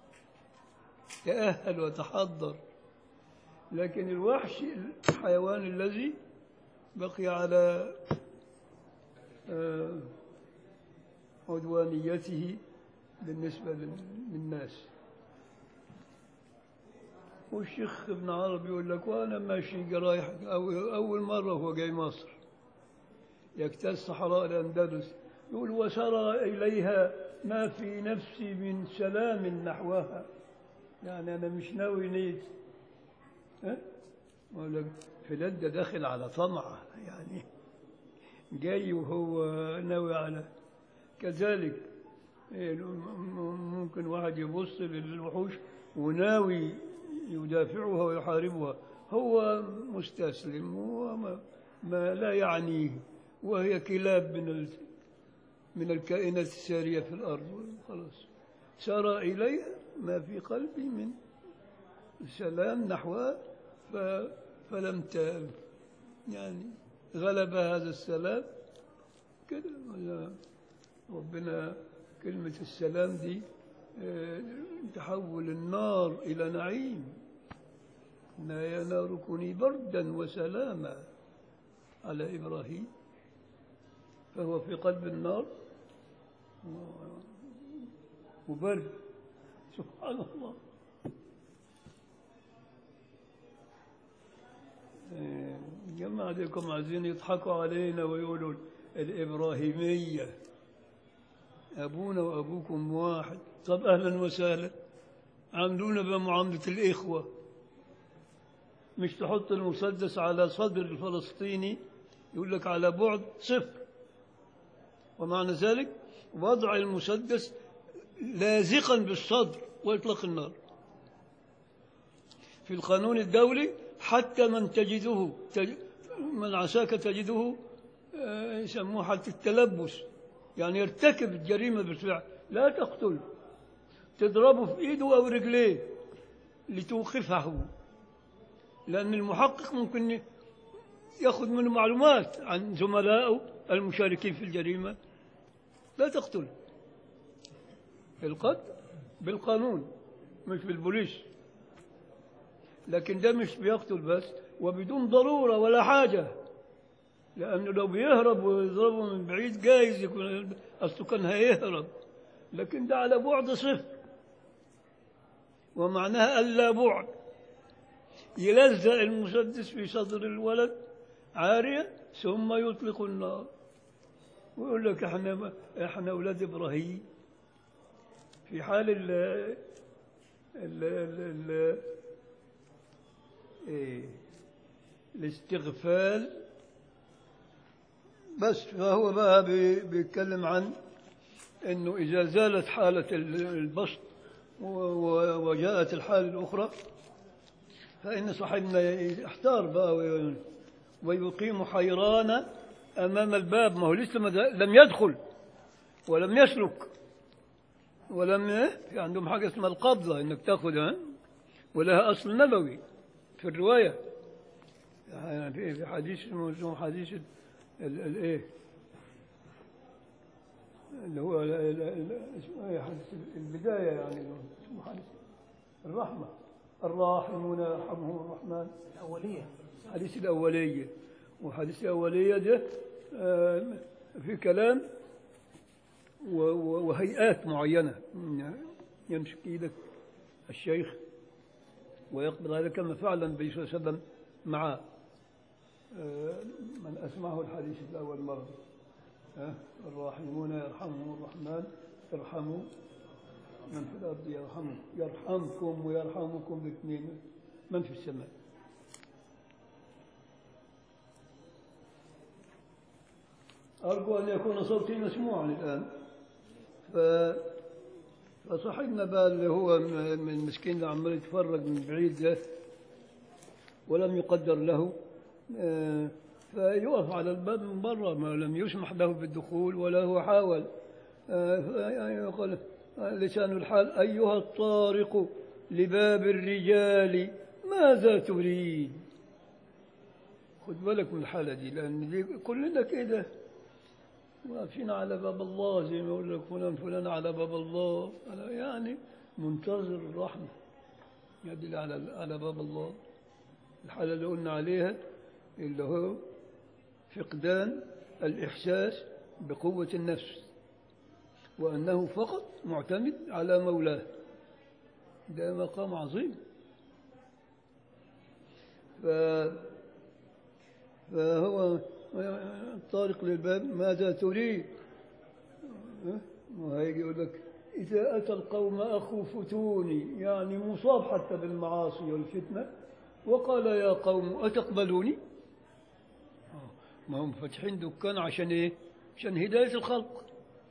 تأهل وتحضر لكن الوحش الحيوان الذي بقي على آه، عدوانيته بالنسبة لل- للناس والشيخ ابن عربي يقول لك وانا ماشي رايح أو اول مره هو جاي مصر يجتاز صحراء الاندلس يقول وسرى اليها ما في نفسي من سلام نحوها يعني انا مش ناوي نيت ها يقول لك فلان ده داخل على طمع يعني جاي وهو ناوي على كذلك إيه، ممكن واحد يبص للوحوش وناوي يدافعها ويحاربها هو مستسلم هو ما, ما لا يعنيه وهي كلاب من ال من الكائنات السارية في الأرض خلاص سار إليها ما في قلبي من سلام نحوها ف فلم ت يعني غلب هذا السلام كده ولا ربنا كلمة السلام دي آه، تحول النار إلى نعيم إن يا نار كوني بردا وسلاما على إبراهيم فهو في قلب النار وبرد سبحان الله آه، جماعة ديكم عايزين يضحكوا علينا ويقولوا الإبراهيمية أبونا وأبوكم واحد طب أهلا وسهلا عاملونا بمعاملة الإخوة مش تحط المسدس على صدر الفلسطيني يقول لك على بعد صفر ومعنى ذلك وضع المسدس لازقا بالصدر وإطلاق النار في القانون الدولي حتى من تجده تج... من عساك تجده آه، يسموه حالة التلبس يعني يرتكب الجريمة بالفعل لا تقتله تضربه في ايده او رجليه لتوقفه لان المحقق ممكن ياخذ منه معلومات عن زملائه المشاركين في الجريمه لا تقتل القتل بالقانون مش بالبوليس لكن ده مش بيقتل بس وبدون ضروره ولا حاجه لانه لو بيهرب ويضربه من بعيد جايز يكون اصله كان هيهرب لكن ده على بعد صفر ومعناها ألا بعد يلزق المسدس في صدر الولد عارية ثم يطلق النار ويقول لك احنا احنا اولاد ابراهيم في حال ال ال ال ال إيه الاستغفال بس فهو بقى بي- بيتكلم عن انه اذا زالت حاله ال- البسط و- و- وجاءت الحاله الاخرى فان صاحبنا يحتار بقى وي- ويقيم حيران امام الباب ما هو لسه ما د- لم يدخل ولم يسلك ولم إيه؟ في عندهم حاجه اسمها القبضه انك تاخذها ولها اصل نبوي في الروايه يعني في في حديث اسمه حديث ال- الايه اللي هو ال- ال- ال- اسمه ايه حديث البدايه يعني اسمه حديث الرحمه الراحمون يرحمهم الرحمن الأولية حديث الأولية وحديث الأولية ده آه، في كلام و- و- وهيئات معينة يمسك إيدك الشيخ ويقبل هذا كما فعل النبي صلى الله عليه وسلم مع آه، من أسمعه الحديث الأول مرة آه، الراحمون يرحمهم الرحمن ارحموا من في الأرض يرحمكم يرحمكم ويرحمكم الاثنين من في السماء أرجو أن يكون صوتي مسموعا الآن ف... فصاحبنا بقى اللي هو م- من المسكين اللي عمال يتفرج من بعيد ده ولم يقدر له آه، فيقف على الباب من برا ما لم يسمح له بالدخول ولا هو حاول آه، ف- يعني يقول آه، لسان الحال أيها الطارق لباب الرجال ماذا تريد خد بالك من الحالة دي لأن دي كلنا كده واقفين على باب الله زي ما يقول لك فلان فلان على باب الله أنا يعني منتظر الرحمة يدل على على باب الله الحالة اللي قلنا عليها اللي هو فقدان الإحساس بقوة النفس وأنه فقط معتمد على مولاه ده مقام عظيم ف فهو الطارق للباب ماذا تريد ها؟ وهيجي يقول لك إذا أتى القوم أخو فتوني يعني مصاب حتى بالمعاصي والفتنة وقال يا قوم أتقبلوني آه، ما هم فاتحين دكان عشان إيه عشان هداية الخلق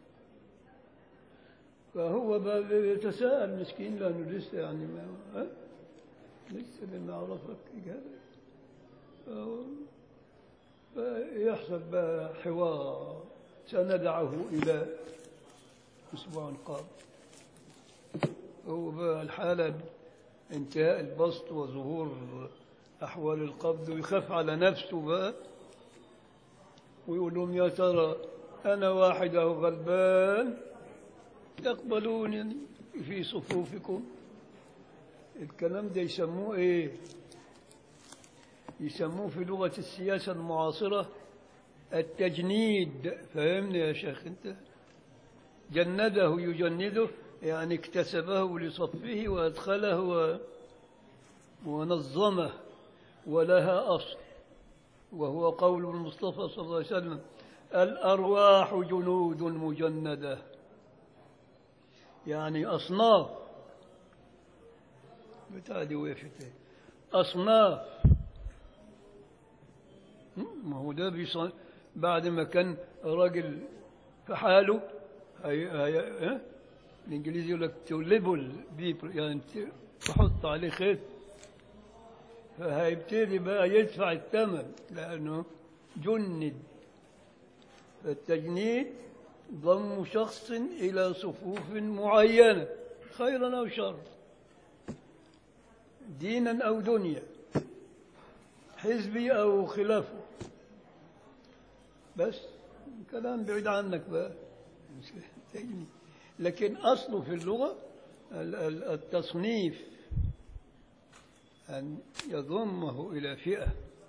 فهو بقى يتساءل مسكين لأنه لسه يعني ما ها؟ لسه لما عرفك إجابة فهو- فيحصل بقى حوار سندعه إلى أسبوع قادم هو بقى الحالة انتهاء البسط وظهور أحوال القبض ويخاف على نفسه بقى ويقول لهم يا ترى أنا واحد أهو غلبان تقبلونني في صفوفكم الكلام ده يسموه إيه يسموه في لغة السياسة المعاصرة التجنيد فهمني يا شيخ أنت جنده يجنده يعني اكتسبه لصفه وأدخله و- ونظمه ولها أصل وهو قول المصطفى صلى الله عليه وسلم الأرواح جنود مجندة يعني أصناف بتاع دي وقفت إيه؟ أصناف ما هو ده بيص... بعد ما كان راجل في حاله هي... هي... اه؟ الانجليزي يقول لك تو ليبل بيبل يعني ت- تحط عليه خيط فهيبتدي بقى يدفع الثمن لانه جند فالتجنيد ضم شخص الى صفوف معينه خيرا او شرا دينا او دنيا حزبي أو خلافه بس كلام بعيد عنك بقى لكن أصله في اللغة ال- ال- التصنيف أن يضمه إلى فئة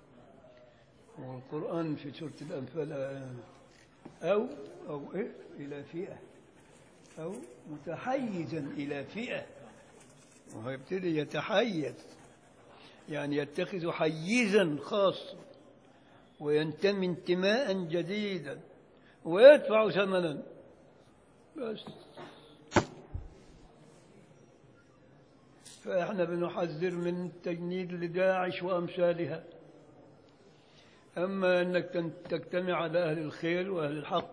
والقرآن في سورة الأنفال آه، أو أو إيه إلى فئة أو متحيزا إلى فئة وهيبتدي يتحيز يعني يتخذ حيزا خاصا وينتمي انتماء جديدا ويدفع ثمنا بس فاحنا بنحذر من التجنيد لداعش وامثالها اما انك تن- تجتمع على اهل الخير واهل الحق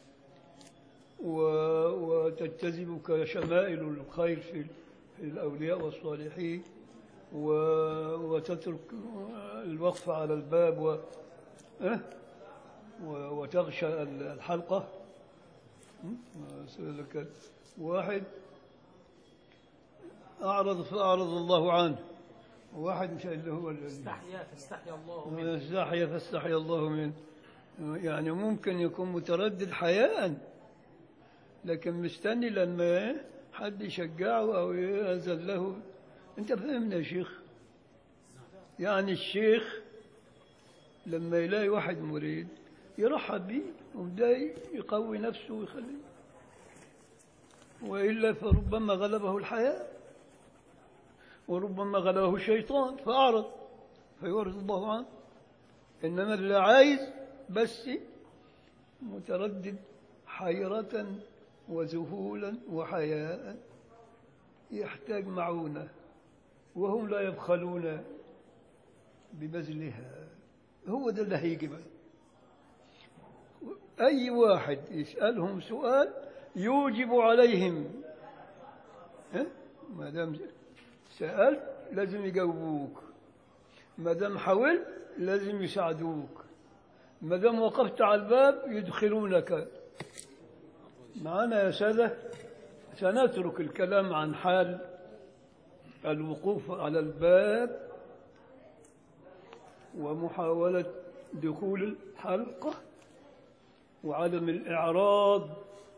و- وتجتذبك شمائل الخير في في الاولياء والصالحين و- وتترك الوقف على الباب و أه؟ و- وتغشى ال- الحلقة م? لك واحد أعرض فأعرض الله عنه واحد مش اللي هو الذي استحيا فاستحيا الله منه استحيا فاستحيا الله منه يعني ممكن يكون متردد حياء لكن مستني لما حد يشجعه أو يأذن له أنت فهمنا يا شيخ يعني الشيخ لما يلاقي واحد مريد يرحب بيه وده يقوي نفسه ويخليه وإلا فربما غلبه الحياء وربما غلبه الشيطان فأعرض فيورث الله عنه إنما اللي عايز بس متردد حيرة وذهولا وحياء يحتاج معونة وهم لا يبخلون ببذلها هو ده اللي هيجي بقى أي واحد يسألهم سؤال يوجب عليهم ها؟ ما دام سألت لازم يجاوبوك ما دام حاولت لازم يساعدوك ما دام وقفت على الباب يدخلونك معنا يا سادة سنترك الكلام عن حال الوقوف على الباب ومحاولة دخول الحلقة وعدم الإعراض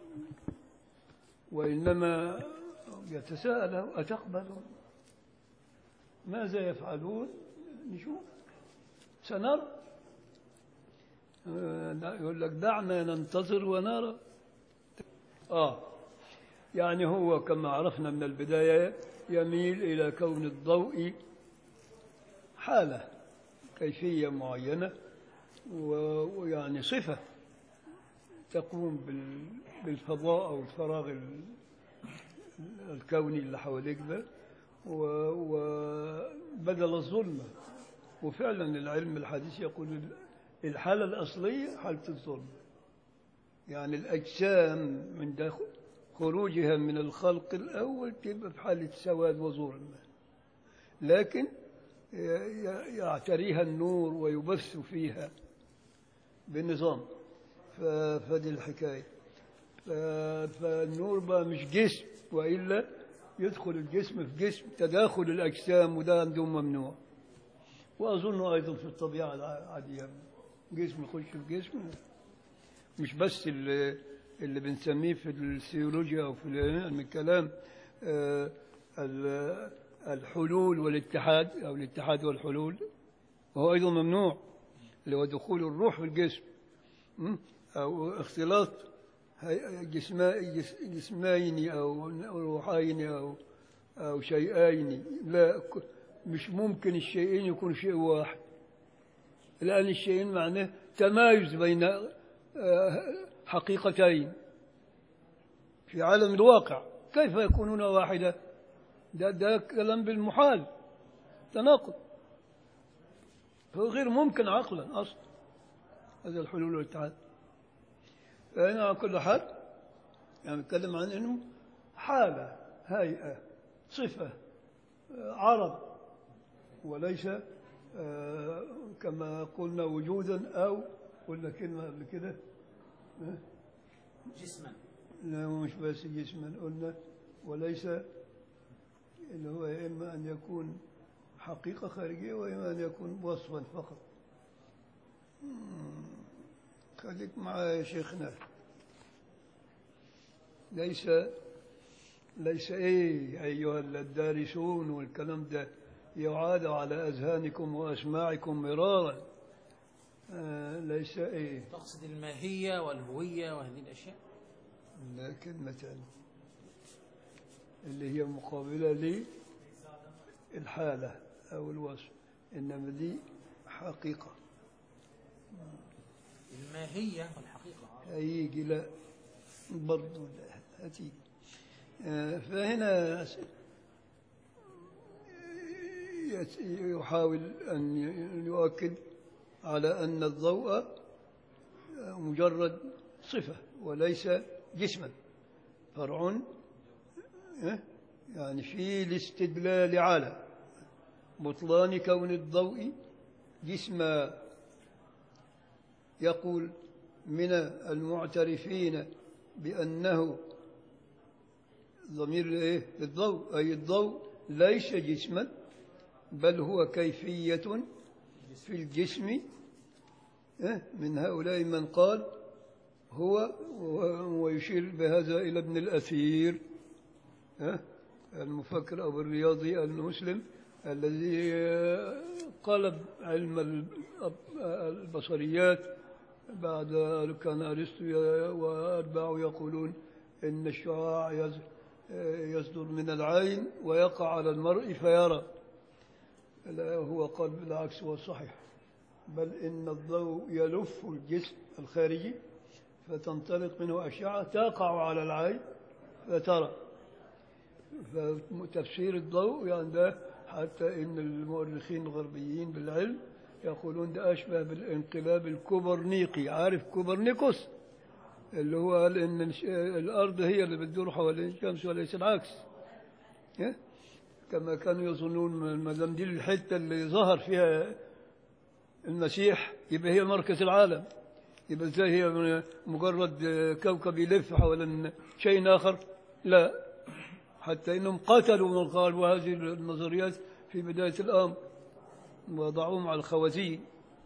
وإنما يتساءل أتقبلون ماذا يفعلون نشوف سنرى آه، يقول لك دعنا ننتظر ونرى آه يعني هو كما عرفنا من البداية يميل إلى كون الضوء حالة كيفية معينة و- ويعني صفة تقوم بال- بالفضاء أو الفراغ ال- الكوني اللي حواليك ده و- وبدل الظلمة وفعلا العلم الحديث يقول ال- الحالة الأصلية حالة الظلم يعني الأجسام من داخل خروجها من الخلق الأول تبقى في حالة سواد وظلم لكن ي- ي- يعتريها النور ويبث فيها بنظام ف- فدي الحكاية ف- فالنور بقى مش جسم وإلا يدخل الجسم في جسم تداخل الأجسام وده عندهم ممنوع وأظن أيضا في الطبيعة العادية جسم يخش في جسم مش بس اللي, اللي بنسميه في السيولوجيا أو في علم الكلام آه، ال- الحلول والاتحاد أو الاتحاد والحلول وهو أيضا ممنوع اللي هو دخول الروح في الجسم م? أو اختلاط هي- جسما- جس- جسمين أو روحين أو أو شيئين لا ك- مش ممكن الشيئين يكون شيء واحد لأن الشيئين معناه تمايز بين آه، حقيقتين في عالم الواقع كيف يكونون واحدة ده, ده كلام بالمحال تناقض هو غير ممكن عقلا أصلا هذا الحلول والاتحاد فهنا على كل حال يعني نتكلم عن انه حالة هيئة صفة آه، عرض وليس آه، كما قلنا وجودا أو قلنا كلمة قبل كده آه، جسما لا مش بس جسما قلنا وليس اللي هو إما أن يكون حقيقة خارجية وإما أن يكون وصفا فقط مم. خليك معايا يا شيخنا ليس ليس إيه أيها الدارسون والكلام ده يعاد على أذهانكم وأسماعكم مرارا آه ليس إيه تقصد الماهية والهوية وهذه الأشياء لا كلمة ثانية اللي هي مقابلة لي الحالة أو الوصف إنما دي حقيقة الماهية والحقيقة هيجي لا برضو لا هتيجي آه، فهنا يت- يحاول أن ي- يؤكد على أن الضوء مجرد صفة وليس جسما فرع آه، يعني في الاستدلال على بطلان كون الضوء جسما يقول من المعترفين بأنه ضمير إيه؟ الضوء أي الضوء ليس جسما بل هو كيفية في الجسم إيه؟ من هؤلاء من قال هو و- ويشير بهذا إلى ابن الأثير إيه؟ المفكر أو الرياضي المسلم الذي آه، قلب علم ال- البصريات بعد كان أرسطو ي- وأتباعه يقولون إن الشعاع يز- يصدر من العين ويقع على المرء فيرى لا هو قال بالعكس هو صحيح بل إن الضوء يلف الجسم الخارجي فتنطلق منه أشعة تقع على العين فترى فتفسير الضوء يعني ده حتى إن المؤرخين الغربيين بالعلم يقولون ده أشبه بالانقلاب الكوبرنيقي عارف كوبرنيكوس اللي هو قال إن الش- الأرض هي اللي بتدور حوالين الشمس وليس العكس إيه؟ كما كانوا يظنون ما دام دي الحتة اللي ظهر فيها المسيح يبقى هي مركز العالم يبقى ازاي هي من- مجرد كوكب يلف حول شيء آخر لا حتى انهم قتلوا من قالوا هذه النظريات في بداية الأمر وضعوهم على الخوازيق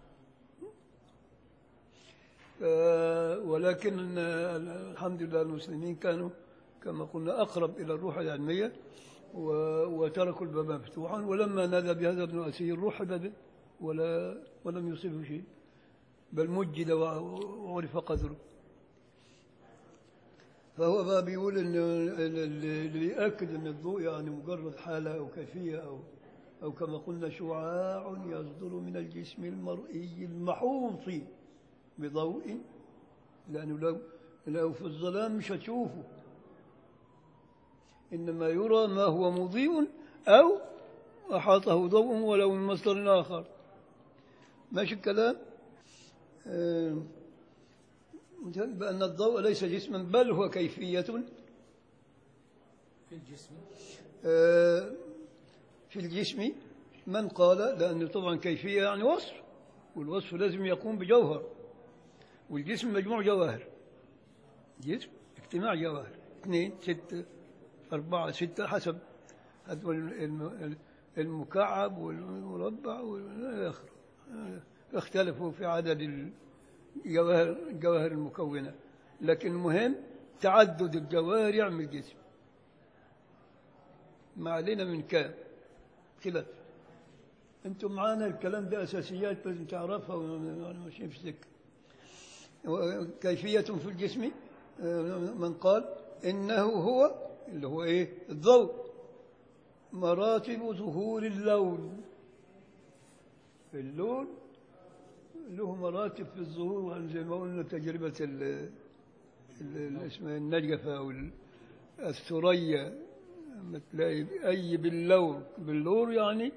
آه، ولكن آه، الحمد لله المسلمين كانوا كما قلنا أقرب إلى الروح العلمية و- وتركوا الباب مفتوحا ولما نادى بهذا ابن أسير رحب به ولا ولم يصبه شيء بل مجد وع- وعرف قدره فهو بقى بيقول ان ال- ال- اللي يأكد ان الضوء يعني مجرد حالة او كيفية او او كما قلنا شعاع يصدر من الجسم المرئي المحوط بضوء لانه لو لو في الظلام مش هتشوفه انما يرى ما هو مضيء او احاطه ضوء ولو من مصدر اخر ماشي الكلام آه، بأن الضوء ليس جسما بل هو كيفية في الجسم آه، في الجسم من قال لأن طبعا كيفية يعني وصف والوصف لازم يقوم بجوهر والجسم مجموع جواهر جسم اجتماع جواهر اثنين ستة أربعة ستة حسب هذول الم- المكعب والمربع والى آخره آه، اختلفوا في عدد الجواهر الجواهر المكونة لكن المهم تعدد الجواهر يعمل جسم ما علينا من كام خلاف انتم معانا الكلام ده اساسيات لازم تعرفها وانا ماشيين في سكه كيفية في الجسم آه، من قال إنه هو اللي هو إيه الضوء مراتب ظهور اللون اللون له مراتب في الظهور زي ما قلنا تجربة ال ال- اسمها النجفة أو ال- الثريا لما تلاقي أي باللون باللون يعني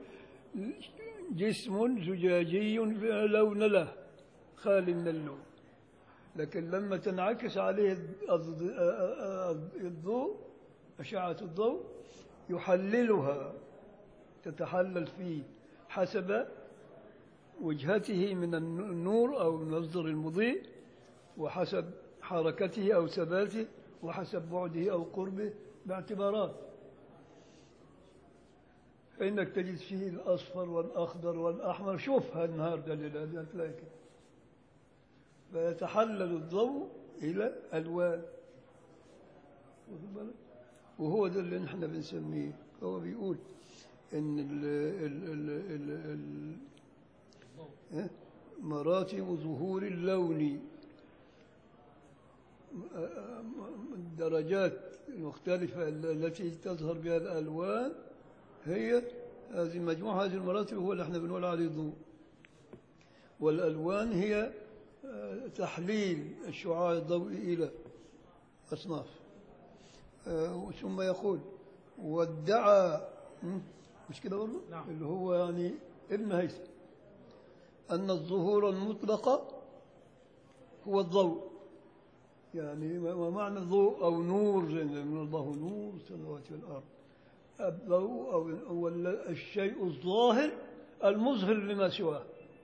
جسم زجاجي لا لون له خالي من اللون لكن لما تنعكس عليه الض- الضوء أشعة الضوء يحللها تتحلل فيه حسب وجهته من النور أو المصدر المضيء وحسب حركته أو ثباته وحسب بعده أو قربه باعتبارات فإنك تجد فيه الأصفر والأخضر والأحمر شوفها النهاردة الليلة هتلاقي كده فيتحلل الضوء إلى ألوان واخد بالك؟ وهو ده اللي نحن بنسميه هو بيقول إن ال ال ال ال ال إيه؟ مراتب ظهور اللون الدرجات المختلفة التي تظهر بها الألوان هي هذه مجموعة هذه المراتب هو اللي احنا بنقول عليه ضوء والألوان هي آه، تحليل الشعاع الضوئي إلى أصناف آه، ثم يقول وادعى م? مش كده برضه؟ نعم. اللي هو يعني ابن هيثم أن الظهور المطلق هو الضوء يعني ومعنى الضوء أو نور زي ما بنقول الله نور السماوات والأرض الضوء أو هو الشيء الظاهر المظهر لما سواه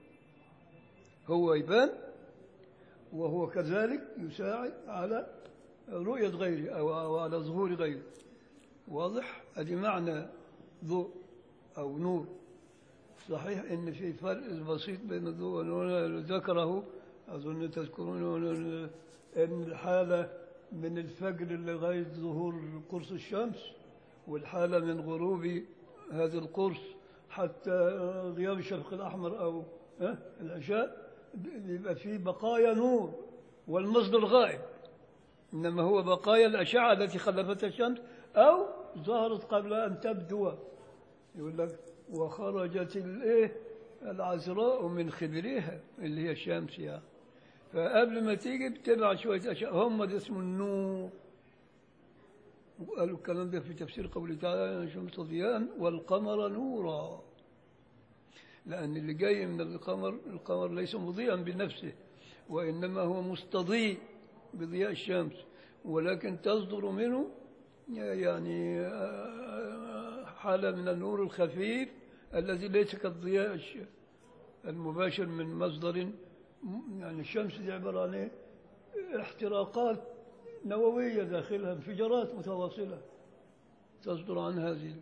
هو يبان وهو كذلك يساعد على رؤية غيره أو, أو على ظهور غيره واضح هذه معنى ضوء أو نور صحيح ان في فرق بسيط بين الضوء والنور ذكره أظن تذكرون أن الحالة من الفجر لغاية ظهور قرص الشمس والحالة من غروب هذا القرص حتى غياب الشفق الأحمر أو ها، العشاء يبقى في بقايا نور والمصدر غائب إنما هو بقايا الأشعة التي خلفتها الشمس أو ظهرت قبل أن تبدو يقول لك وخرجت الإيه العذراء من خبرها اللي هي الشمس يعني فقبل ما تيجي بتبع شوية أشياء هم ده اسمه النور وقالوا الكلام ده في تفسير قوله تعالى الشمس ضياء والقمر نورا لأن اللي جاي من القمر القمر ليس مضيئا بنفسه وإنما هو مستضيء بضياء الشمس ولكن تصدر منه يعني حالة من النور الخفيف الذي ليس كالضياء الش- المباشر من مصدر يعني الشمس دي عبارة عن إيه؟ احتراقات نووية داخلها انفجارات متواصلة تصدر عن هذه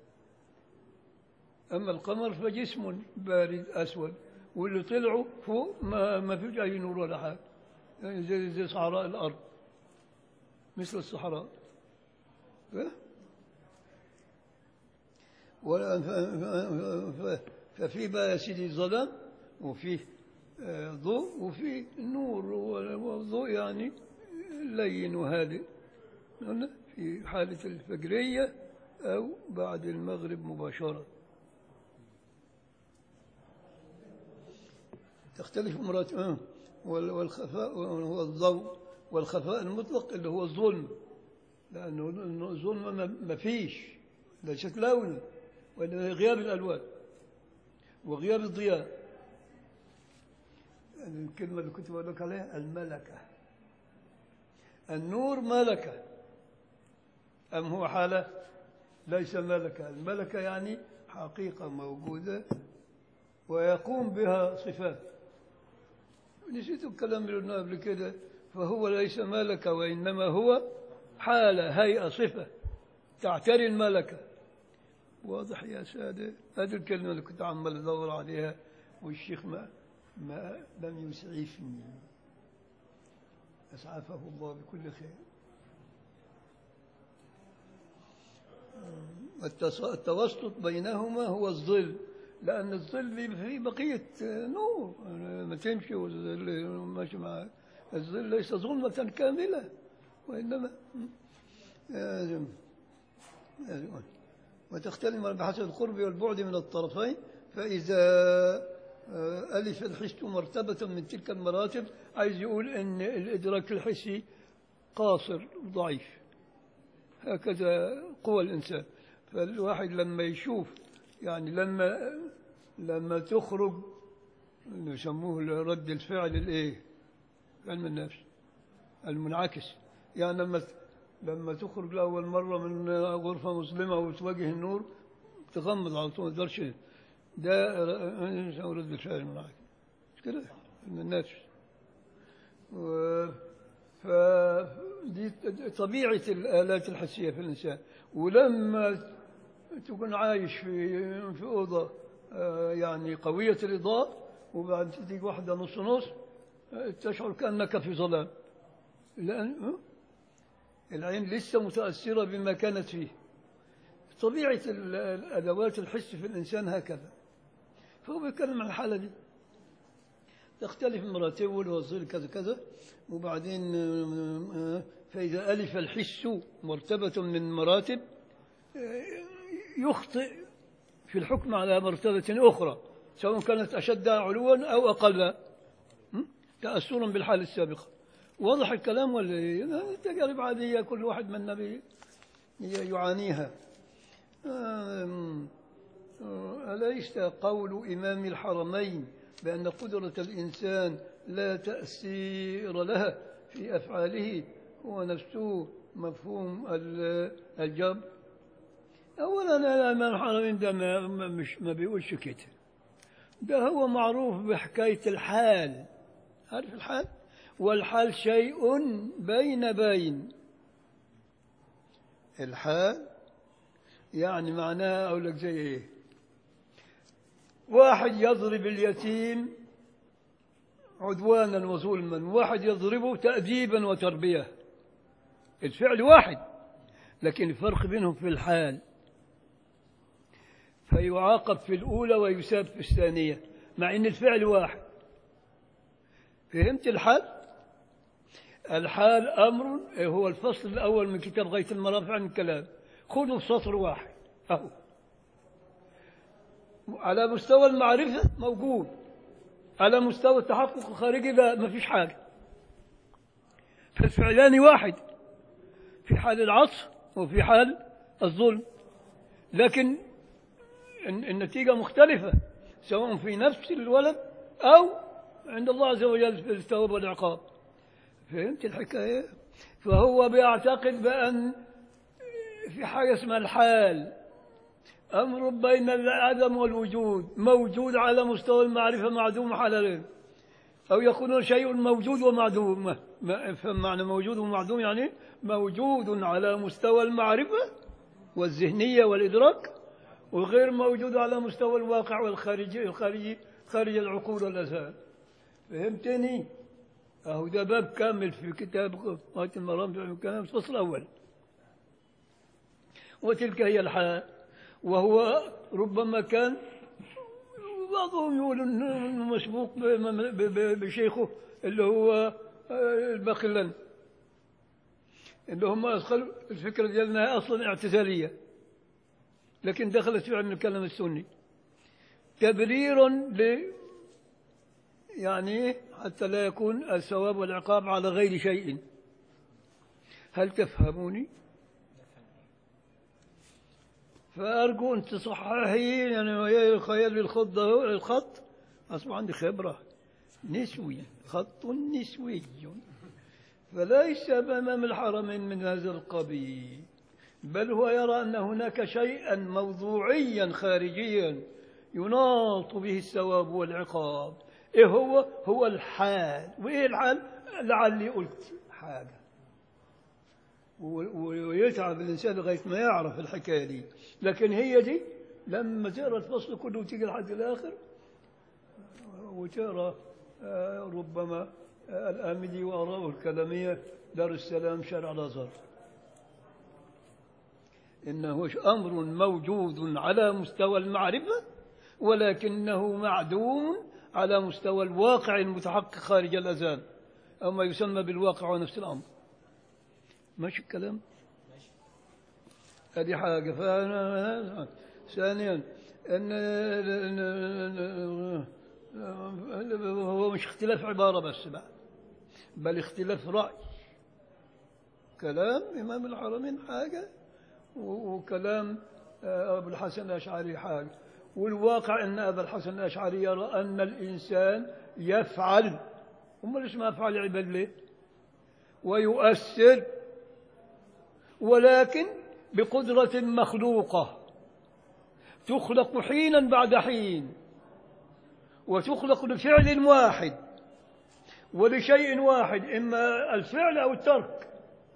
أما القمر فجسم بارد أسود واللي طلعوا فوق ما, ما فيش أي نور ولا حاجة يعني زي, زي صحراء الأرض مثل الصحراء ف- ولا- ف- ف- ف- ففي بقى يا سيدي ظلام وفيه آه، ضوء وفيه نور والضوء يعني لين وهادئ قلنا في حالة الفجرية أو بعد المغرب مباشرة تختلف مرات آه. وال- والخفاء هو الضوء والخفاء المطلق اللي هو الظلم لأنه الظلم ما- ما فيش ليست لون وإنما غياب الألوان وغياب الضياء الكلمة اللي كنت بقول لك عليها الملكة النور ملكة أم هو حالة ليس ملكة الملكة يعني حقيقة موجودة ويقوم بها صفات نسيت الكلام اللي قلناه قبل كده فهو ليس ملكة وإنما هو حالة هيئة صفة تعتري الملكة واضح يا سادة هذه الكلمة اللي كنت عمال أدور عليها والشيخ ما, ما لم يسعفني أسعفه الله بكل خير التص- التوسط بينهما هو الظل لأن الظل فيه بقية نور ما تمشي والظل ماشي معك الظل ليس ظلمة كاملة وإنما لازم لازم. وتختلف بحسب القرب والبعد من الطرفين فإذا آه، ألف الحس مرتبة من تلك المراتب عايز يقول أن الإدراك الحسي قاصر ضعيف هكذا قوى الإنسان فالواحد لما يشوف يعني لما لما تخرج يسموه رد الفعل الايه علم النفس المنعكس يعني لما لما تخرج لأول مرة من غرفة مظلمة وتواجه النور تغمض على طول ما تقدرش ده ر- رد الفعل المنعكس مش كده علم النفس و- فدي طبيعة الآلات الحسية في الإنسان ولما تكون عايش في في أوضة آه، يعني قوية الإضاءة وبعد تيجي واحدة نص نص آه، تشعر كأنك في ظلام لأن آه، العين لسه متأثرة بما كانت فيه طبيعة ال- الأدوات الحس في الإنسان هكذا فهو بيتكلم عن الحالة دي تختلف مراتبه اللي هو الظل كذا كذا وبعدين آه، آه، فإذا ألف الحس مرتبة من مراتب آه، يخطئ في الحكم على مرتبة أخرى سواء كانت أشد علوا أو أقل م? تأثرا بالحال السابقة واضح الكلام ولا إيه؟ تجارب عادية كل واحد منا بي- يعانيها آم، آه، أليس قول إمام الحرمين بأن قدرة الإنسان لا تأثير لها في أفعاله هو نفسه مفهوم ال- الجبر أولا الإمام الحرمين ده ما, ما, مش ما بيقولش كده ده هو معروف بحكاية الحال عارف الحال والحال شيء بين بين الحال يعني معناها أقول لك زي إيه واحد يضرب اليتيم عدوانا وظلما واحد يضربه تأديبا وتربية الفعل واحد لكن الفرق بينهم في الحال فيعاقب في الأولى ويساب في الثانية مع أن الفعل واحد فهمت الحال؟ الحال أمر هو الفصل الأول من كتاب غاية المرافع عن الكلام خذوا في سطر واحد أهو على مستوى المعرفة موجود على مستوى التحقق الخارجي لا ما فيش حاجة فالفعلان واحد في حال العطف وفي حال الظلم لكن النتيجة مختلفة سواء في نفس الولد أو عند الله عز وجل في الثواب والعقاب فهمت الحكاية فهو بيعتقد بأن في حاجة اسمها الحال أمر بين العدم والوجود موجود على مستوى المعرفة معدوم حلال أو يكون شيء موجود ومعدوم معنى موجود ومعدوم يعني موجود على مستوى المعرفة والذهنية والإدراك وغير موجود على مستوى الواقع والخارجي الخارجي خارج العقول والأذهان فهمتني؟ أهو ده باب كامل في كتاب غاية المرام في الكلام الفصل الأول وتلك هي الحال وهو ربما كان بعضهم يقول انه مسبوق بشيخه اللي هو الباقلان اللي هم ادخلوا الفكره ديالنا اصلا اعتزاليه لكن دخلت في علم الكلام السني تبرير ل يعني حتى لا يكون الثواب والعقاب على غير شيء هل تفهموني؟ فأرجو أن تصححي يعني خيال لي الخط ده الخط أصبح عندي خبرة نسوي خط نسوي فليس أمام الحرمين من هذا القبيل بل هو يرى أن هناك شيئا موضوعيا خارجيا يناط به الثواب والعقاب إيه هو؟ هو الحال وإيه الحال؟ لعلي قلت حاجة ويتعب الإنسان لغاية ما يعرف الحكاية دي لكن هي دي لما تقرا الفصل كله وتيجي لحد الآخر وتقرا ربما الآمدي وآراءه الكلامية دار السلام شرع الأزهر إنه أمر موجود على مستوى المعرفة ولكنه معدوم على مستوى الواقع المتحقق خارج الأذان أو ما يسمى بالواقع ونفس الأمر ماشي الكلام هذه حاجة فأنا ثانيا أن هو مش اختلاف عبارة بس بقى بل اختلاف رأي كلام إمام الحرمين حاجة وكلام أبو الحسن الأشعري حاجة والواقع أن أبا الحسن الأشعري يرى أن الإنسان يفعل هم ليش ما يفعل عباد ليه ويؤثر ولكن بقدرة مخلوقة تخلق حينا بعد حين وتخلق لفعل واحد ولشيء واحد إما الفعل أو الترك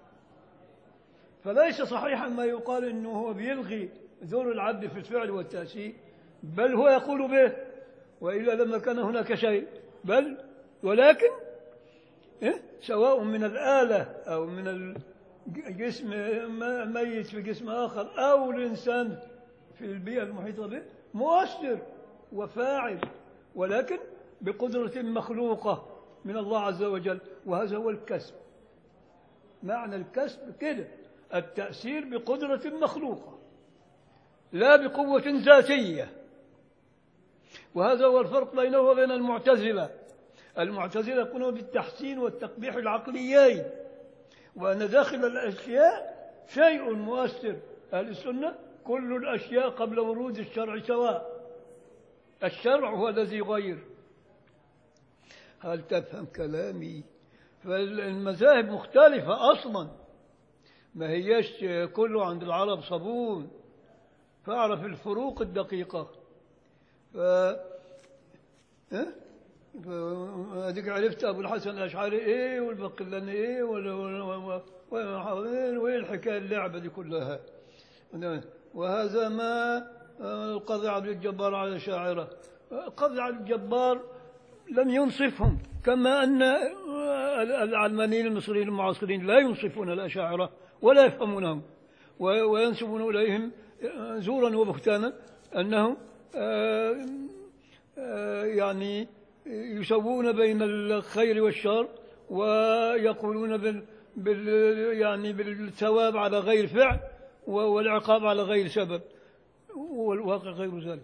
فليس صحيحا ما يقال أنه هو بيلغي دور العبد في الفعل والتأثير بل هو يقول به وإلا لما كان هناك شيء بل ولكن إيه؟ سواء من الآلة أو من الجسم ميت في جسم آخر أو الإنسان في البيئة المحيطة به مؤثر وفاعل ولكن بقدرة مخلوقة من الله عز وجل وهذا هو الكسب معنى الكسب كده التأثير بقدرة مخلوقة لا بقوة ذاتية وهذا هو الفرق بينه وبين المعتزلة المعتزلة يقولون بالتحسين والتقبيح العقليين وأن داخل الأشياء شيء مؤثر أهل السنة كل الأشياء قبل ورود الشرع سواء الشرع هو الذي يغير هل تفهم كلامي فالمذاهب مختلفة أصلا ما هيش كله عند العرب صابون فاعرف الفروق الدقيقة ف اديك عرفت ابو الحسن الاشعري ايه والبقلاني ايه وايه الحكايه اللعبه دي كلها وهذا ما القاضي عبد الجبار على شاعره القاضي عبد الجبار لم ينصفهم كما أن العلمانيين المصريين المعاصرين لا ينصفون الأشاعرة ولا يفهمونهم و- وينسبون إليهم زورا وبهتانا أنهم آه، آه، يعني يسوون بين الخير والشر ويقولون بال بال يعني بالثواب على غير فعل و- والعقاب على غير سبب والواقع غير ذلك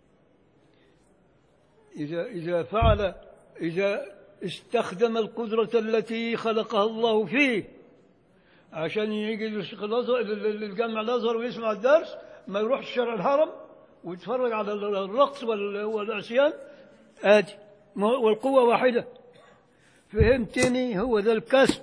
إذا إذا فعل إذا استخدم القدرة التي خلقها الله فيه عشان يجي الشيخ الازهر الجامع الازهر ويسمع الدرس ما يروحش شارع الهرم ويتفرج على الرقص وال- والعصيان ادي ما- والقوه واحده فهمتني هو ذا الكسب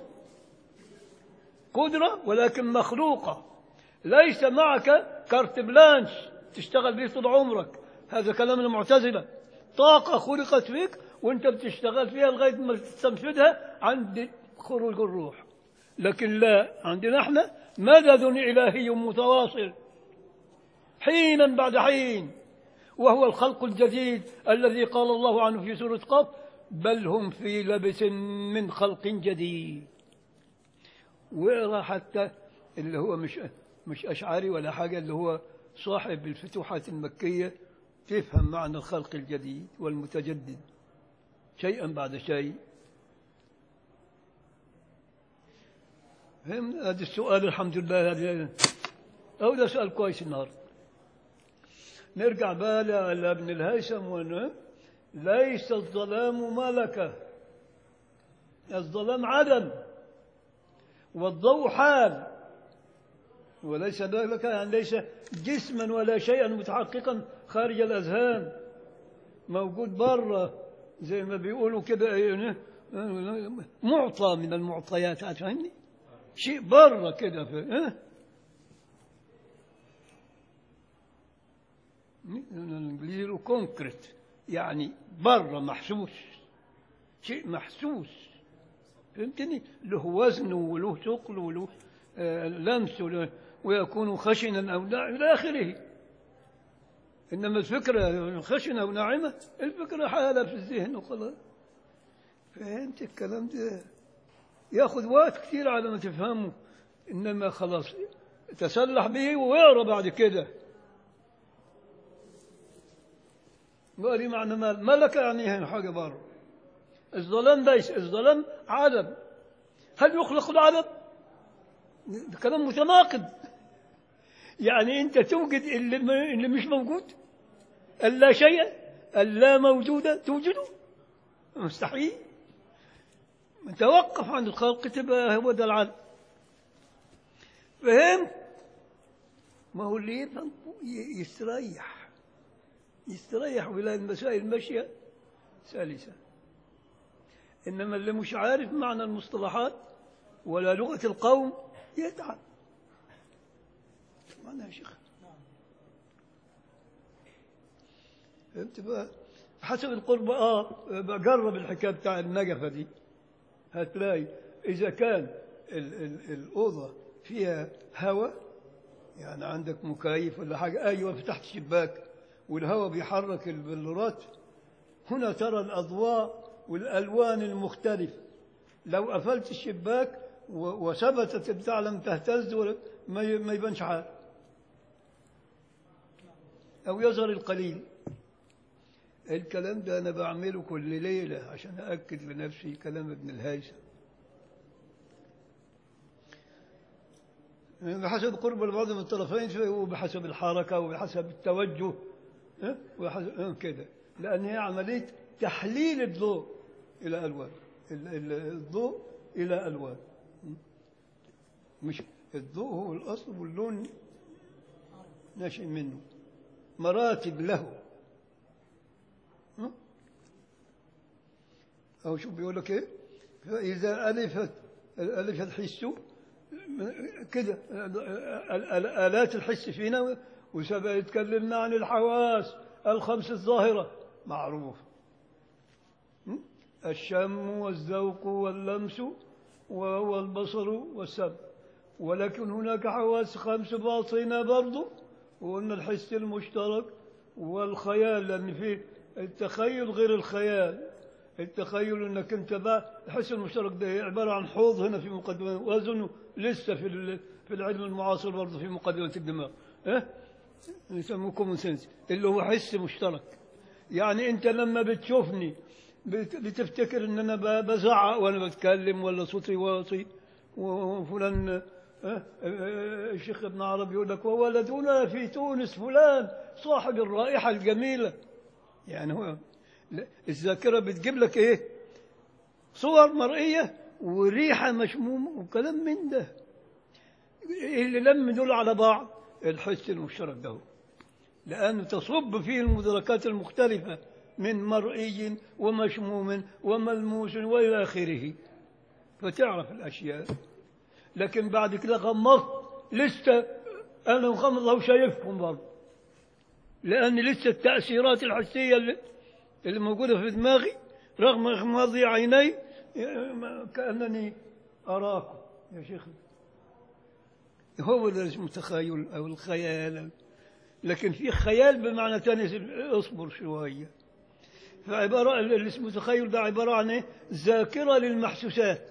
قدره ولكن مخلوقه ليس معك كارت بلانش تشتغل به طول عمرك هذا كلام المعتزله طاقه خلقت فيك وانت بتشتغل فيها لغايه ما تستنفذها عند خروج الروح لكن لا عندنا احنا مدد إلهي متواصل حينا بعد حين وهو الخلق الجديد الذي قال الله عنه في سورة قاف بل هم في لبس من خلق جديد واقرا حتى اللي هو مش مش أشعري ولا حاجة اللي هو صاحب الفتوحات المكية تفهم معنى الخلق الجديد والمتجدد شيئا بعد شيء فهم هذا السؤال الحمد لله هذا أو ده سؤال كويس النهارده نرجع بقى ل- لابن الهيثم وانه ليس الظلام ملكة الظلام عدم والضوء حال وليس ذلك يعني ليس جسما ولا شيئا متحققا خارج الأذهان موجود بره زي ما بيقولوا كده يعني معطى من المعطيات فاهمني؟ شيء بره كده في ها الانجليزي له كونكريت يعني بره محسوس شيء محسوس فهمتني له وزن وله ثقل وله آه، لمس وله- ويكون خشنا او لا الى اخره انما الفكره خشنه وناعمه الفكره حاله في الذهن وخلاص فهمت الكلام ده ياخذ وقت كثير على ما تفهمه انما خلاص تسلح به واقرا بعد كده قال لي معنى مال ملكة يعني هنا حاجة بره الظلام ليس الظلام عدم هل يخلق العدم؟ ده كلام متناقض يعني أنت توجد اللي, ما- اللي مش موجود اللا شيء اللا موجودة توجده مستحيل توقف عن الخلق تبقى هو ده العدم فهمت؟ ما هو اللي يفهم ي- يستريح يستريح ويلاقي المسائل ماشية سلسة إنما اللي مش عارف معنى المصطلحات ولا لغة القوم يتعب معنى يا شيخ فهمت بقى حسب القرب اه بجرب الحكايه بتاع النجفه دي هتلاقي اذا كان ال ال الاوضه فيها هواء يعني عندك مكيف ولا حاجه ايوه فتحت شباك والهواء بيحرك البلورات هنا ترى الاضواء والالوان المختلفه لو قفلت الشباك و- وثبتت البتاع لم تهتز ولا ما ي- ما يبانش حاجه او يظهر القليل الكلام ده أنا بعمله كل ليلة عشان أأكد لنفسي كلام ابن الهيثم بحسب قرب البعض من الطرفين وبحسب الحركة وبحسب التوجه ها؟ وبحسب ها كده لأن هي عملية تحليل الضوء إلى ألوان ال- ال- الضوء إلى ألوان مش الضوء هو الأصل واللون ناشئ منه مراتب له أو شو بيقول لك إيه فإذا ألفت ألف الحس كده ال- ال- آلات الحس فينا وسبق يتكلمنا عن الحواس الخمس الظاهرة معروف م? الشم والذوق واللمس وهو البصر والسمع ولكن هناك حواس خمس باطنة برضو وقلنا الحس المشترك والخيال لأن في التخيل غير الخيال التخيل انك انت بقى الحس المشترك ده عباره عن حوض هنا في مقدمه واظن لسه في ال- في العلم المعاصر برضه في مقدمه الدماغ ها يسموه كومون سنس اللي هو حس مشترك يعني انت لما بتشوفني بت- بتفتكر ان انا ب- بزعق وانا بتكلم ولا صوتي واطي وفلان ها؟ آه، الشيخ ابن عربي يقول لك وولدنا في تونس فلان صاحب الرائحه الجميله يعني هو لا، الذاكره بتجيب لك ايه صور مرئيه وريحه مشمومه وكلام من ده اللي لم دول على بعض الحس المشترك ده لأنه تصب فيه المدركات المختلفة من مرئي ومشموم وملموس وإلى آخره فتعرف الأشياء لكن بعد كده غمضت لسه أنا مغمض لو شايفكم برضه لأن لسه التأثيرات الحسية اللي, اللي موجودة في دماغي رغم إغماض عيني كأنني أراكم يا شيخ هو ده اسمه تخيل أو الخيال لكن في خيال بمعنى ثاني اصبر شوية فعبارة اللي اسمه تخيل ده عبارة عن ايه؟ ذاكرة للمحسوسات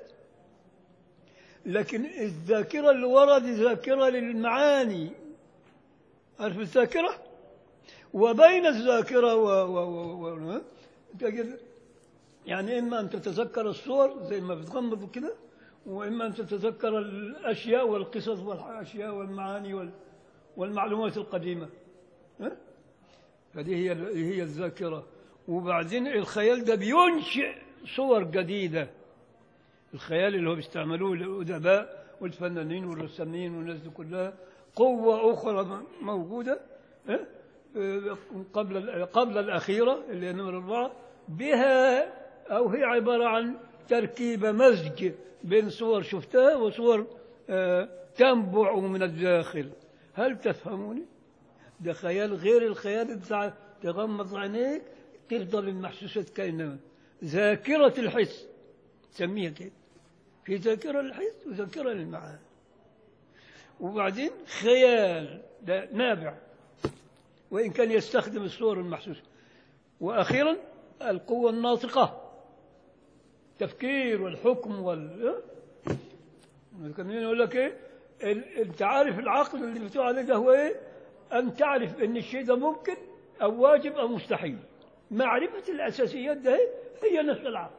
لكن الذاكرة اللي ورا دي ذاكرة للمعاني عارف الذاكرة وبين الذاكرة و, و, و, و... ها؟ تجد يعني إما أن تتذكر الصور زي ما بتغمض كده وإما أن تتذكر الأشياء والقصص والأشياء والمعاني وال... والمعلومات القديمة ها؟ فدي هي هي الذاكرة وبعدين الخيال ده بينشئ صور جديدة الخيال اللي هو بيستعملوه الأدباء والفنانين والرسامين والناس دي كلها قوة أخرى موجودة ها؟ قبل قبل الأخيرة اللي هي نمرة أربعة بها أو هي عبارة عن تركيبة مزج بين صور شفتها وصور آه، تنبع من الداخل هل تفهموني؟ ده خيال غير الخيال بتاع تغمض عينيك تفضل المحسوسات كأنها ذاكرة الحس تسميها كده في ذاكرة للحس وذاكرة للمعاني وبعدين خيال ده نابع وإن كان يستخدم الصور المحسوسة وأخيرا القوة الناطقة التفكير والحكم وال كان يقول لك ايه ال- انت عارف العقل اللي بتقول عليه ده هو ايه ان تعرف ان الشيء ده ممكن او واجب او مستحيل معرفة الاساسيات ده هي- هي نفس العقل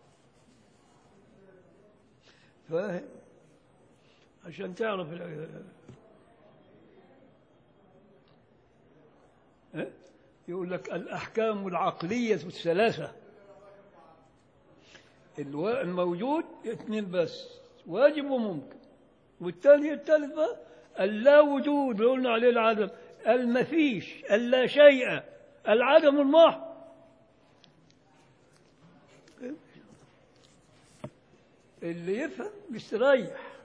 فاهم عشان تعرف ال- ها؟ يقول لك الأحكام العقلية الثلاثة الوا- الموجود اثنين بس واجب وممكن والثاني الثالث بقى اللا وجود اللي قلنا عليه العدم المفيش اللا شيء العدم المحض اللي يفهم بيستريح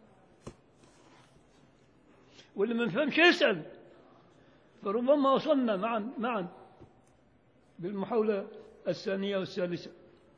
واللي ما يفهمش يسأل فربما وصلنا معا معا بالمحاولة الثانية والثالثة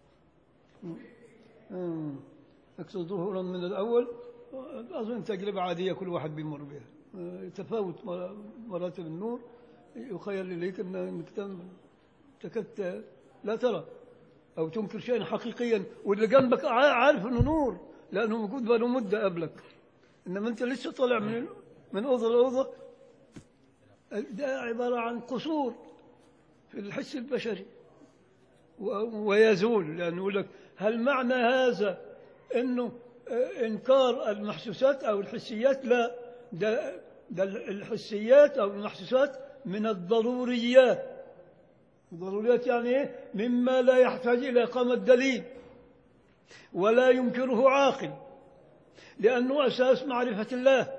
آه. أكثر ظهورا من الأول أظن تجربة عادية كل واحد بيمر بها آه، تفاوت مر- مراتب النور يخيل إليك أن- أنك تم- تكاد لا ترى أو تنكر شيئا حقيقيا واللي جنبك عا- عارف أنه نور لأنه موجود بقاله مدة قبلك إنما أنت لسه طالع من من أوضة لأوضة ده عبارة عن قصور في الحس البشري و- ويزول لأنه يقول لك هل معنى هذا أنه آه، إنكار المحسوسات أو الحسيات لا ده, ده الحسيات أو المحسوسات من الضروريات الضروريات يعني إيه؟ مما لا يحتاج إلى إقامة دليل ولا ينكره عاقل لأنه أساس معرفة الله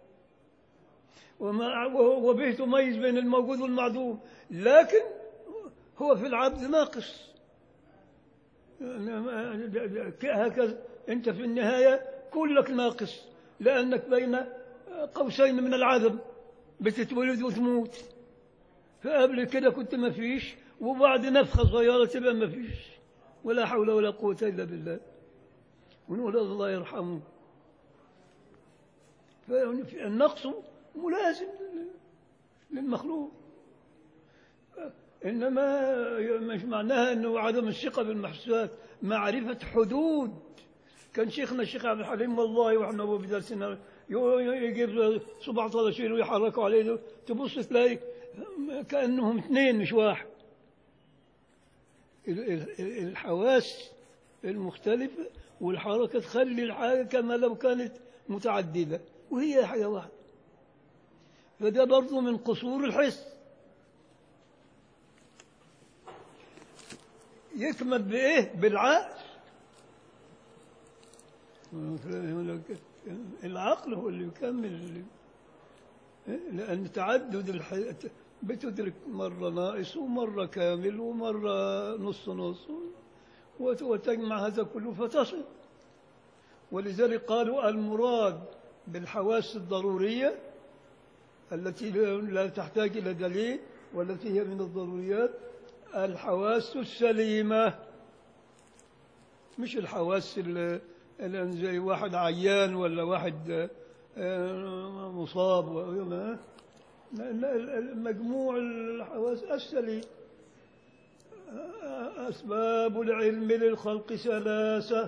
وما وبه تميز بين الموجود والمعدوم لكن هو في العبد ناقص هكذا أنت في النهاية كلك ناقص لأنك بين قوسين من العدم بتتولد وتموت فقبل كده كنت ما فيش وبعد نفخة صغيرة تبقى ما فيش ولا حول ولا قوة إلا بالله ونقول الله يرحمه فالنقص ملازم للمخلوق إنما مش معناها أنه عدم الثقة بالمحسوسات معرفة حدود كان شيخنا الشيخ عبد الحليم والله واحنا هو في درسنا يو- يجيب 17 ويحركوا عليه تبص تلاقي كأنهم اثنين مش واحد ال- ال- الحواس المختلفة والحركة تخلي الحاجة كما لو كانت متعددة وهي حاجة واحدة فده برضه من قصور الحس يكمل بإيه؟ بالعقل يقول لك العقل هو اللي يكمل لأن تعدد الح... بتدرك مرة ناقص ومرة كامل ومرة نص نص وت- وتجمع هذا كله فتصل ولذلك قالوا المراد بالحواس الضرورية التي لا لا تحتاج إلى دليل والتي هي من الضروريات الحواس السليمة مش الحواس اللي اللي زي واحد عيان ولا واحد آه، مصاب و- لا، لا، مجموع الحواس السليم أسباب العلم للخلق ثلاثة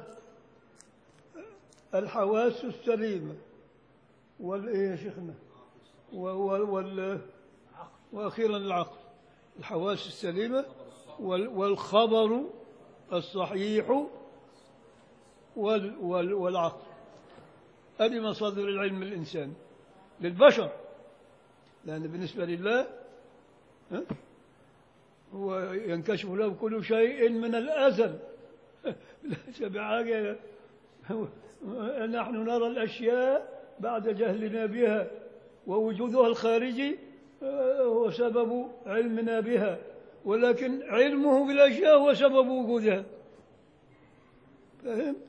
الحواس السليمة والإيه يا شيخنا و- و- وال وأخيرا العقل الحواس السليمة وال- والخبر الصحيح وال وال والعقل هذه مصادر العلم الإنسان للبشر لأن بالنسبة لله ها، هو ينكشف له كل شيء من الأزل ليس بحاجة نحن نرى الأشياء بعد جهلنا بها ووجودها الخارجي آه، هو سبب علمنا بها ولكن علمه بالأشياء هو سبب وجودها فهمت؟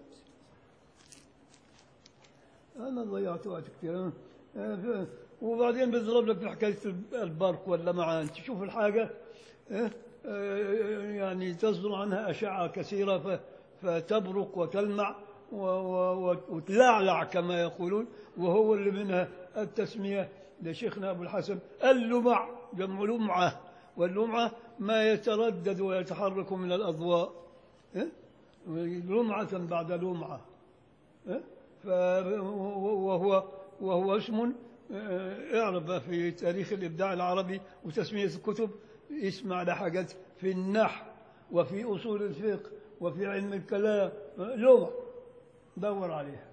أنا ضيعت وقت كثير آه، ف- وبعدين بيضرب لك في حكاية البرق واللمعان تشوف الحاجة آه، آه، يعني تصدر عنها أشعة كثيرة ف- فتبرق وتلمع و- و- و- وتلعلع كما يقولون وهو اللي منها التسمية لشيخنا أبو الحسن اللمع جمع لمعة واللمعة ما يتردد ويتحرك من الأضواء آه؟ لمعة بعد لمعة آه؟ ف- وهو وهو اسم آه، اعرف في تاريخ الإبداع العربي وتسمية الكتب اسم على حاجات في النحو وفي أصول الفقه وفي علم الكلام آه، لمع دور عليها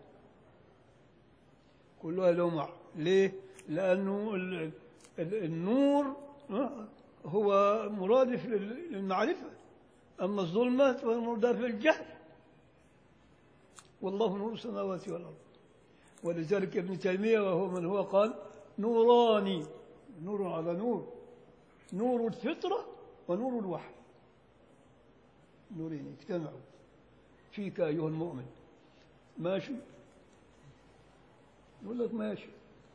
كلها لمع ليه؟ لأنه ال- ال- النور آه، هو مرادف لل- للمعرفة أما الظلمة فهو مرادف للجهل والله نور السماوات والأرض ولذلك ابن تيمية وهو من هو قال نوراني نور على نور نور الفطرة ونور الوحي نورين اجتمعوا فيك أيها المؤمن ماشي يقول لك ماشي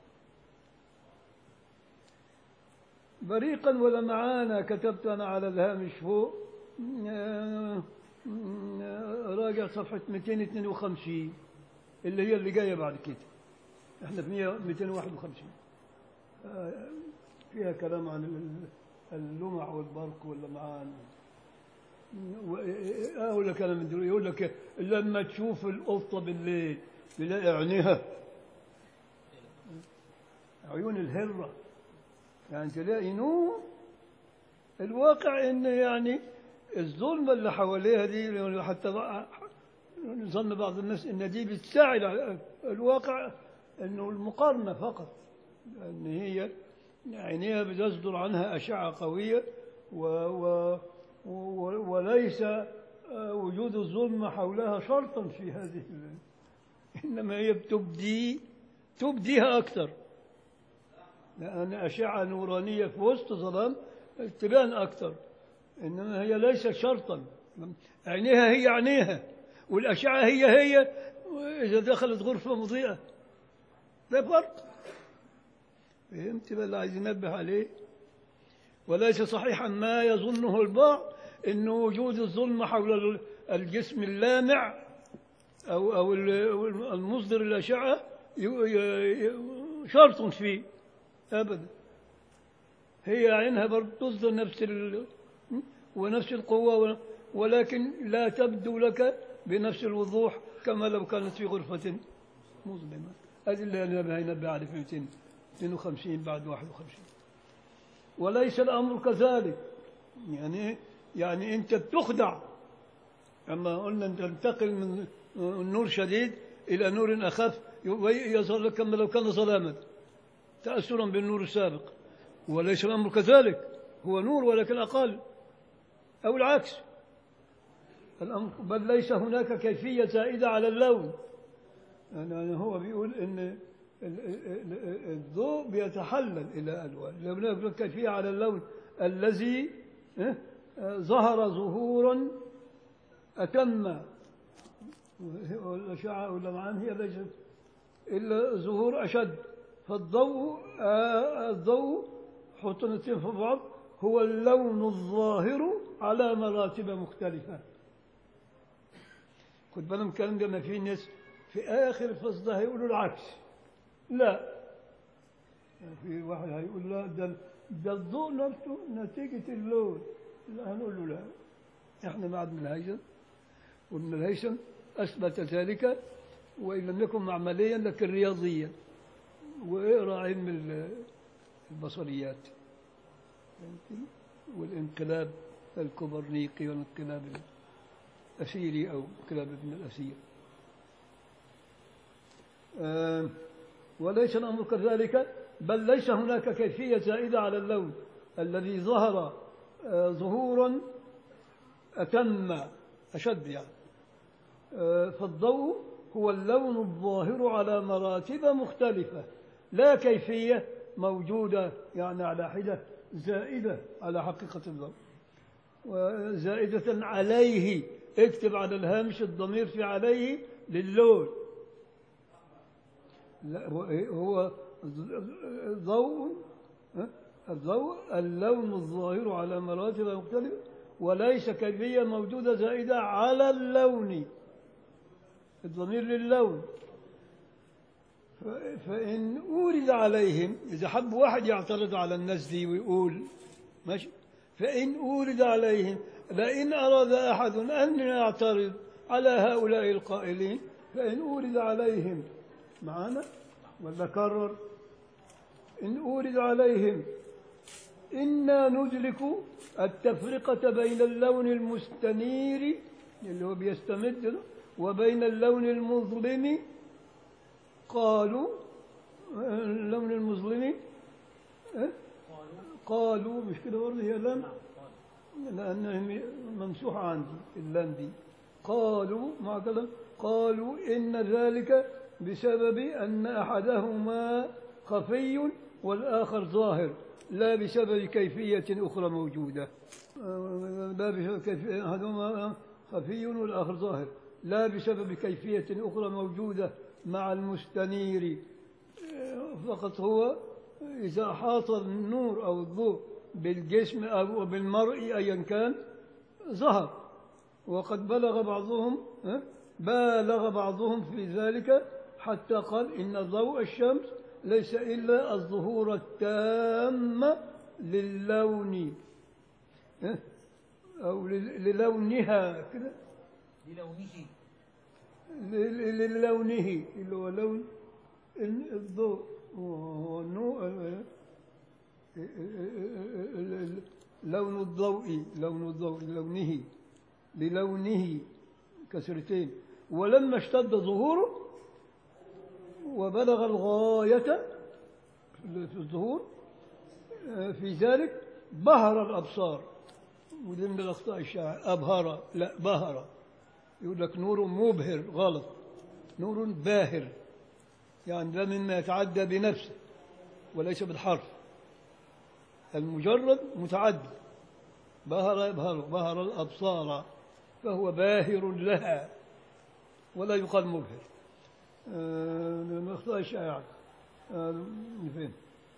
بريقا ولمعانا كتبت أنا على الهامش فوق آه، آه، راجع صفحة 252 اللي هي اللي جاية بعد كده احنا في 100 251 آه، فيها كلام عن ال- اللمع والبرق واللمعان و- اقول لك انا من دول يقول لك لما تشوف القطه بالليل تلاقي عينيها عيون الهره يعني تلاقي نور الواقع ان يعني الظلمه اللي حواليها دي حتى بقى- ظن بعض الناس ان دي بتساعد على الواقع انه المقارنه فقط ان هي عينيها بتصدر عنها اشعه قويه و و و وليس آه، وجود الظلمه حولها شرطا في هذه ال- انما هي بتبدي تبديها اكثر لأن أشعة نورانية في وسط ظلام تبان أكثر إنما هي ليست شرطا عينيها هي عينيها والأشعة هي هي إذا دخلت غرفة مضيئة ده فرق فهمت بقى اللي عايز ينبه عليه وليس صحيحا ما يظنه البعض أن وجود الظلمة حول الجسم اللامع أو أو المصدر الأشعة ي- ي- ي- شرط فيه أبدا هي عينها برضه تصدر نفس ال- ونفس القوة ولكن لا تبدو لك بنفس الوضوح كما لو كانت في غرفة مظلمة هذه اللي أنا ينبه على 252 بعد 51 وليس الأمر كذلك يعني يعني أنت بتخدع أما قلنا أن تنتقل من نور شديد إلى نور أخف يظهر لك كما لو كان ظلاما تأثرا بالنور السابق وليس الأمر كذلك هو نور ولكن أقل أو العكس الأمر بل ليس هناك كيفية زائدة على اللون يعني هو بيقول إن الضوء بيتحلل إلى ألوان لو هناك كيفية على اللون الذي ظهر ظهورا أتم والأشعة واللمعان هي ليست إلا ظهور أشد فالضوء آه الضوء حط الاثنين في بعض هو اللون الظاهر على مراتب مختلفة خد بالك الكلام ده ما في ناس في آخر الفصل ده هيقولوا العكس لا في واحد هيقول لا ده ده الضوء نفسه نتيجة اللون لا هنقول له لا احنا مع ابن الهيثم وابن الهيثم أثبت ذلك وإن لم يكن عمليا لكن رياضيا واقرا علم البصريات والانقلاب الكوبرنيقي والانقلاب الأثيري أو انقلاب ابن الأثير آه وليس الأمر كذلك بل ليس هناك كيفية زائدة على اللون الذي ظهر آه ظهورا أتم أشد يعني آه فالضوء هو اللون الظاهر على مراتب مختلفة لا كيفية موجودة يعني على حدة زائدة على حقيقة الضوء وزائدة عليه اكتب على الهامش الضمير في عليه للون لا هو ضوء الضوء اللون الظاهر على مراتب مختلفة وليس كيفية موجودة زائدة على اللون الضمير للون فإن أورد عليهم إذا حب واحد يعترض على الناس دي ويقول ماشي فإن أورد عليهم لئن أراد أحد أن يعترض على هؤلاء القائلين فإن أورد عليهم معنا ولا كرر إن أورد عليهم إنا ندرك التفرقة بين اللون المستنير اللي هو بيستمد وبين اللون المظلم قالوا اللون المظلم قالوا مش كده برضه هي لام لأنها ممسوحة عندي اللام دي قالوا مع كلام قالوا إن ذلك بسبب أن أحدهما خفي والآخر ظاهر لا بسبب كيفية أخرى موجودة لا بسبب كيفية أحدهما خفي والآخر ظاهر لا بسبب كيفية أخرى موجودة مع المستنير فقط هو إذا أحاط النور أو الضوء بالجسم أو بالمرء أيا كان ظهر وقد بلغ بعضهم بالغ بعضهم في ذلك حتى قال إن ضوء الشمس ليس إلا الظهور التام للون أو للونها كده للونه للونه اللي هو لون الضوء لون الضوء لون الضوء لونه للونه كسرتين ولما اشتد ظهوره وبلغ الغاية في الظهور في ذلك بهر الأبصار ودي من الأخطاء الشائعة أبهر لا بهر يقول لك نور مبهر غلط نور باهر يعني ده مما يتعدى بنفسه وليس بالحرف المجرد متعدي بهر يبهر بهر الأبصار فهو باهر لها ولا يقال مبهر من أخطاء الشائعة فين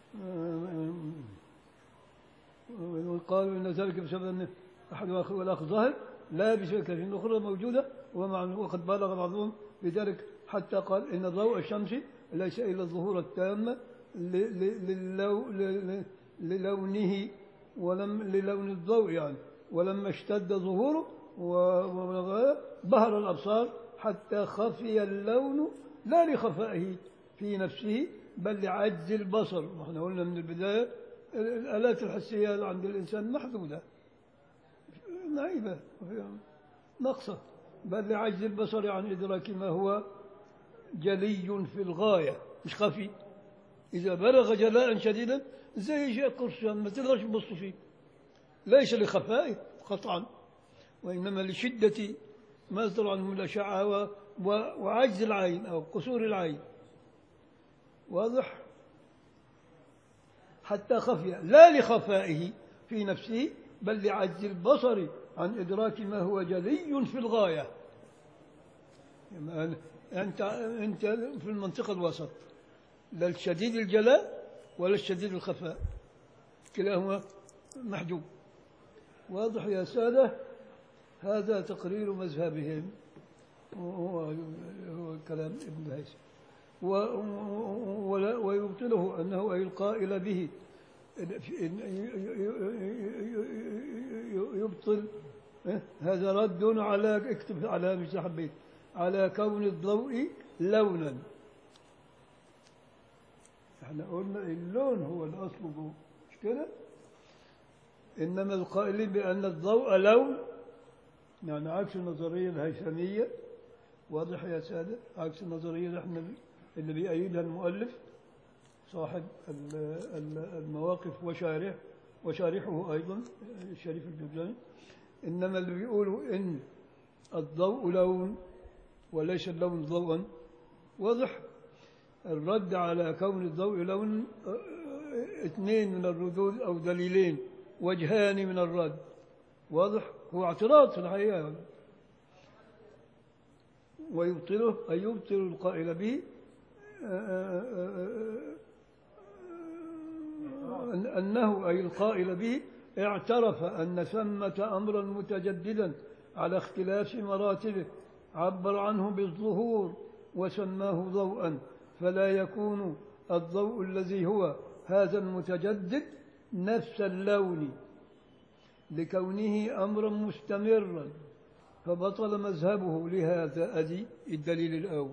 قالوا إن ذلك بسبب أن أحد والآخر ظاهر لا بسبب كثير أخرى موجودة وقد بالغ بعضهم بذلك حتى قال إن ضوء الشمس ليس إلا الظهور التام للونه ولم للون الضوء يعني ولما اشتد ظهوره و- و- بهر الأبصار حتى خفي اللون لا لخفائه في نفسه بل لعجز البصر واحنا قلنا من البداية الآلات الحسية عند الإنسان محدودة نعيبة نقصة بل لعجز البصر عن إدراك ما هو جلي في الغاية مش خفي إذا بلغ جلاء شديدا زي شيء قرصان ما تقدرش تبص فيه ليس لخفائه قطعا وإنما لشدة ما يصدر عنه من الأشعة و- و- وعجز العين أو قصور العين واضح حتى خفي لا لخفائه في نفسه بل لعجز البصر عن إدراك ما هو جلي في الغاية يعني أنت أنت في المنطقة الوسط لا الشديد الجلاء ولا الشديد الخفاء كلاهما محجوب واضح يا سادة هذا تقرير مذهبهم وهو هو كلام ابن هيثم و- ولا- ويبطله أنه أي القائل به يبطل هذا رد على اكتب على مش حبيت على كون الضوء لونا احنا قلنا اللون هو الاصل جوه مش كده انما القائلين بان الضوء لون يعني عكس النظريه الهيثميه واضح يا ساده عكس النظريه اللي احنا اللي بيأيدها المؤلف صاحب ال- ال- المواقف وشارح وشارحه ايضا الشريف الجرجاني انما اللي بيقولوا ان الضوء لون وليس اللون ضوءا واضح الرد على كون الضوء لون آه، آه، اثنين من الردود أو دليلين وجهان من الرد واضح هو اعتراض في الحقيقة ويبطله أي يبطل القائل به آه، آه، آه، آه، أنه أي القائل به اعترف أن ثمة أمرا متجددا على اختلاف مراتبه عبر عنه بالظهور وسماه ضوءا فلا يكون الضوء الذي هو هذا المتجدد نفس اللون لكونه أمرا مستمرا فبطل مذهبه لهذا أدي الدليل الأول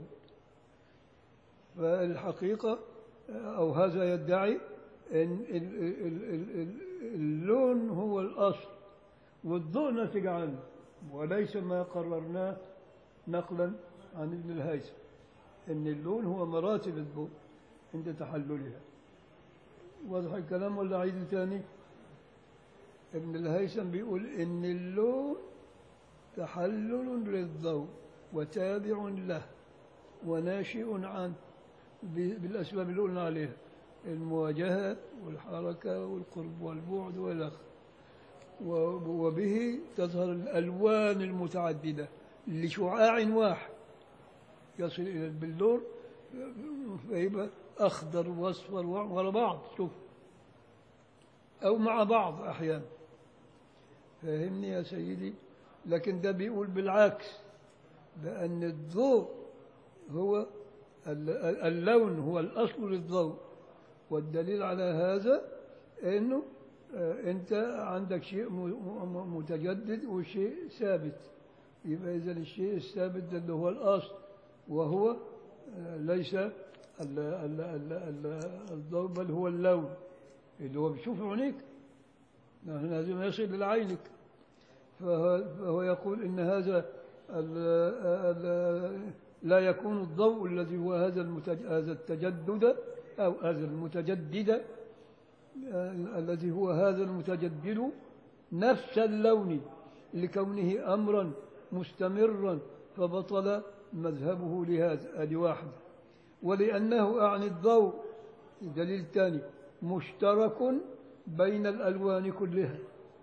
فالحقيقة أو هذا يدعي أن ال- ال- ال- ال- اللون هو الأصل والضوء ناتج عنه وليس ما قررناه نقلا عن ابن الهيثم ان اللون هو مراتب الضوء عند تحللها واضح الكلام ولا عيد ثاني ابن الهيثم بيقول ان اللون تحلل للضوء وتابع له وناشئ عنه ب- بالاسباب اللي قلنا عليها المواجهه والحركه والقرب والبعد والى اخره و- وبه تظهر الالوان المتعدده لشعاع واحد يصل إلى البلور فيبقى أخضر وأصفر ورا بعض شوف أو مع بعض أحيانا فاهمني يا سيدي لكن ده بيقول بالعكس بأن الضوء هو ال- ال- اللون هو الأصل للضوء والدليل على هذا أنه آه، أنت عندك شيء م- م- متجدد وشيء ثابت يبقى إذا الشيء الثابت ده اللي هو الأصل وهو آه، ليس ال- ال- ال- ال- الضوء بل هو اللون اللي هو بيشوف عينيك نحن لازم يصل إلى عينك فهو, فهو يقول إن هذا ال ال لا يكون الضوء الذي هو هذا المتج هذا التجدد أو هذا المتجدد آه، الذي هو هذا المتجدد نفس اللون لكونه أمرا مستمرا فبطل مذهبه لهذا هذه واحدة ولأنه أعني الضوء دليل ثاني مشترك بين الألوان كلها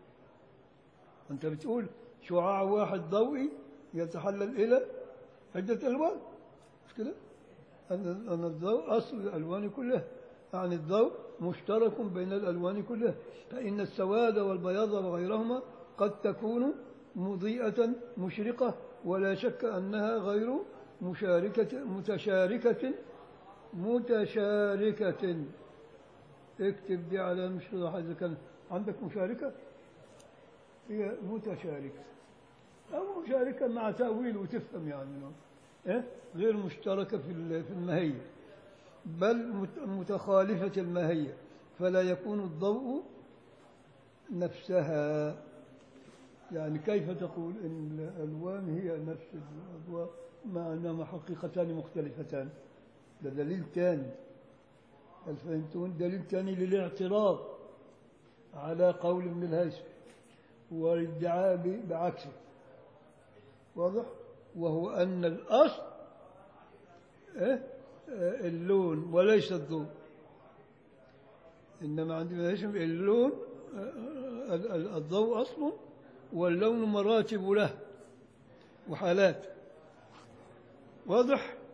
أنت بتقول شعاع واحد ضوئي يتحلل إلى عدة ألوان مش كده؟ أن أن الضوء أصل الألوان كلها يعني الضوء مشترك بين الألوان كلها فإن السواد والبياض وغيرهما قد تكون مضيئة مشرقة ولا شك أنها غير مشاركة متشاركة هي متشاركة أو مشاركة مع تأويل وتفهم يعني إيه؟ غير مشتركة في ال- في الماهية بل مت- متخالفة الماهية فلا يكون الضوء نفسها يعني كيف تقول إن الألوان هي نفس الأضواء مع أنهما حقيقتان مختلفتان ده دليل ثاني هل فهمتون دليل ثاني للاعتراض على قول ابن الهيثم والادعاء ب- بعكسه واضح وهو أن الأصل إيه؟ آه، اللون وليس الضوء إنما عند ابن الهيثم اللون آه، ال- ال- الضوء أصل واللون مراتب له وحالات واضح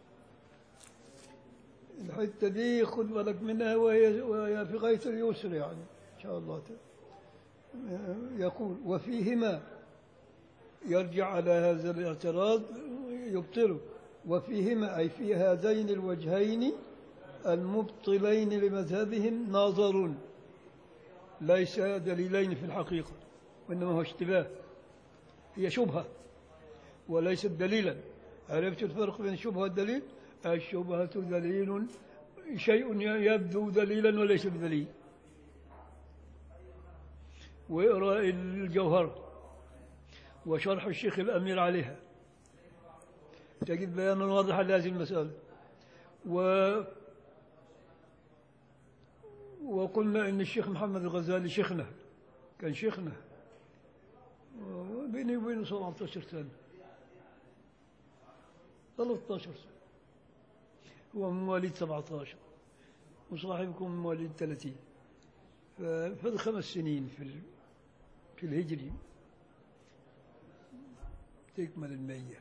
الحتة دي خد بالك منها وهي, وهي في غاية اليسر يعني إن شاء الله تعالى. يقول وفيهما يرجع على هذا الاعتراض يبطله وفيهما أي في هذين الوجهين المبطلين لمذهبهم ناظر ليس دليلين في الحقيقة وإنما هو اشتباه هي شبهة وليست دليلا عرفت الفرق بين الشبهة والدليل الشبهة دليل شيء يبدو دليلا وليس بدليل واقرأ الجوهر وشرح الشيخ الأمير عليها تجد بيانا واضحا لهذه المسألة و وقلنا إن الشيخ محمد الغزالي شيخنا كان شيخنا بيني وبينه 17 سنة 13 سنة هو من مواليد 17 وصاحبكم من مواليد 30 ففضل خمس سنين في ال- في الهجري تكمل المية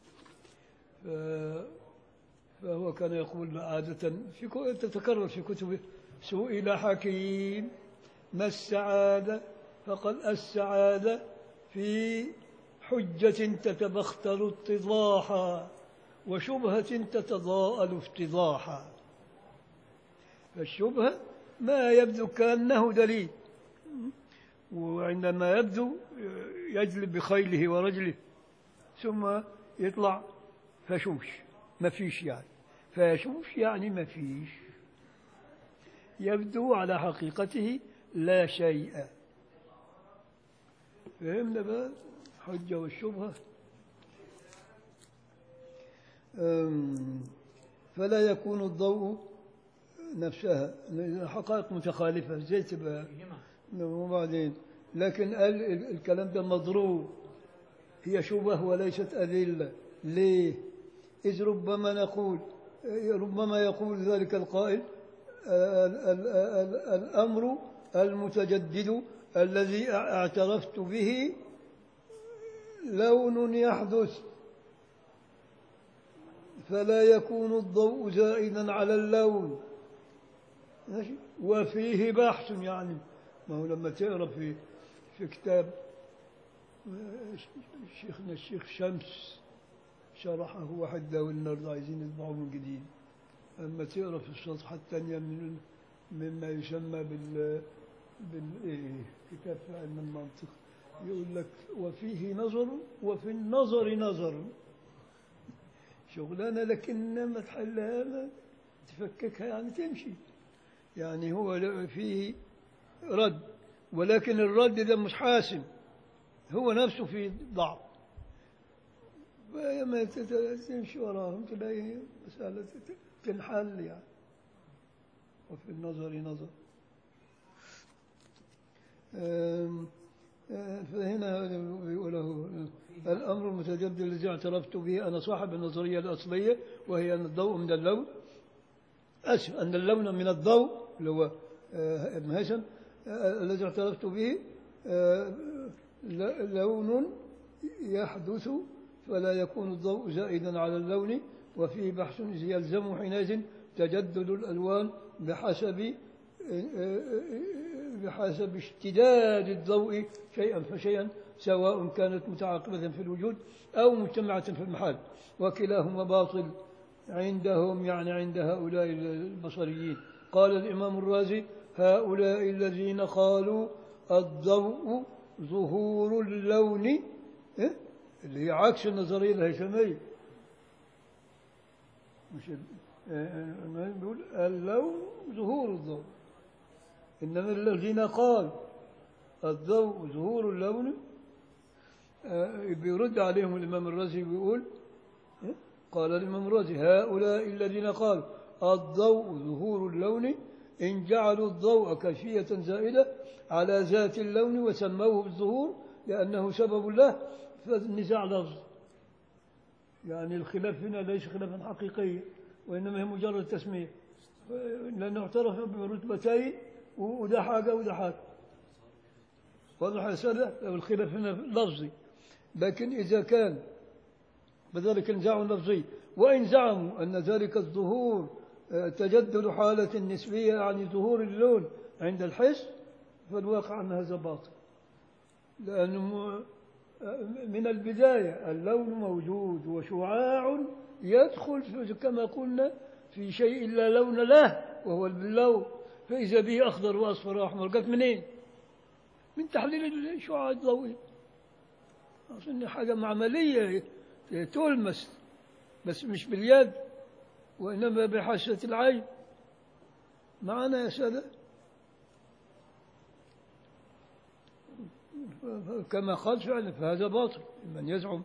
ف- فهو كان يقول عادة في كو- تتكرر في كتبه سئل حكيم ما السعادة فقال السعادة في حجة تتبختر اتضاحا وشبهة تتضاءل افتضاحا فالشبهة ما يبدو كأنه دليل وعندما يبدو يجلب بخيله ورجله ثم يطلع فشوش ما فيش يعني فشوش يعني ما فيش يبدو على حقيقته لا شيء فهمنا بقى الحجة والشبهة أم، فلا يكون الضوء نفسها حقائق متخالفة زي تبقى فيهما وبعدين لكن ال- ال- الكلام ده مضروب هي شبه وليست أدلة ليه إذ ربما نقول ربما يقول ذلك القائل ال- ال- ال- الأمر المتجدد الذي اعترفت به لون يحدث فلا يكون الضوء زائدا على اللون ماشي وفيه بحث يعني ما هو لما تقرا في في كتاب آه، شيخنا الشيخ شمس شرحه واحد ده والنهارده عايزين يطبعوه من جديد اما تقرا في الصفحه الثانيه من مما يسمى بال بال إيه كتاب في علم المنطق يقول لك وفيه نظر وفي النظر نظر شغلانه لكن لما تحلها ما تفككها يعني تمشي يعني هو فيه رد ولكن الرد ده مش حاسم هو نفسه في ضعف فلما تت- تمشي وراهم تلاقي مسألة تت- تنحل يعني وفي النظر نظر أم، أه، فهنا بيقوله الأمر المتجدد الذي اعترفت به أنا صاحب النظرية الأصلية وهي أن الضوء من اللون أسف أن اللون من الضوء اللي هو آه، ابن هيثم آه، الذي اعترفت به آه، ل- لون يحدث فلا يكون الضوء زائدا على اللون وفيه بحث إذ يلزم حينئذ تجدد الألوان بحسب آه، آه، بحسب اشتداد الضوء شيئا فشيئا سواء كانت متعاقبة في الوجود أو مجتمعة في المحال وكلاهما باطل عندهم يعني عند هؤلاء البصريين قال الإمام الرازي هؤلاء الذين قالوا الضوء ظهور اللون إيه؟ اللي هي عكس النظرية الهيثمية مش ال- آه، آه، ما بيقول اللون ظهور الضوء إنما الذين قالوا الضوء ظهور اللون آه، بيرد عليهم الإمام الرازي بيقول إيه؟ قال الإمام الرازي هؤلاء الذين قالوا الضوء ظهور اللون إن جعلوا الضوء كيفية زائدة على ذات اللون وسموه بالظهور لأنه سبب له فالنزاع لفظ يعني الخلاف هنا ليس خلافا حقيقيا وإنما هي مجرد تسمية لأنه اعترف برتبتين وده حاجة وده حاجة واضح يا سادة الخلاف هنا لفظي لكن إذا كان بذلك نزاع لفظي وإن زعموا أن ذلك الظهور آه، تجدد حالة نسبية يعني ظهور اللون عند الحس فالواقع أن هذا باطل لأنه م- آه، من البداية اللون موجود وشعاع يدخل في كما قلنا في شيء لا لون له وهو اللون فإذا به أخضر وأصفر وأحمر قالت منين؟ من تحليل الشعاع الضوئي أظن حاجة معملية تلمس بس مش باليد وإنما بحاسة العين معنا يا سادة كما قال فعلا فهذا باطل من يزعم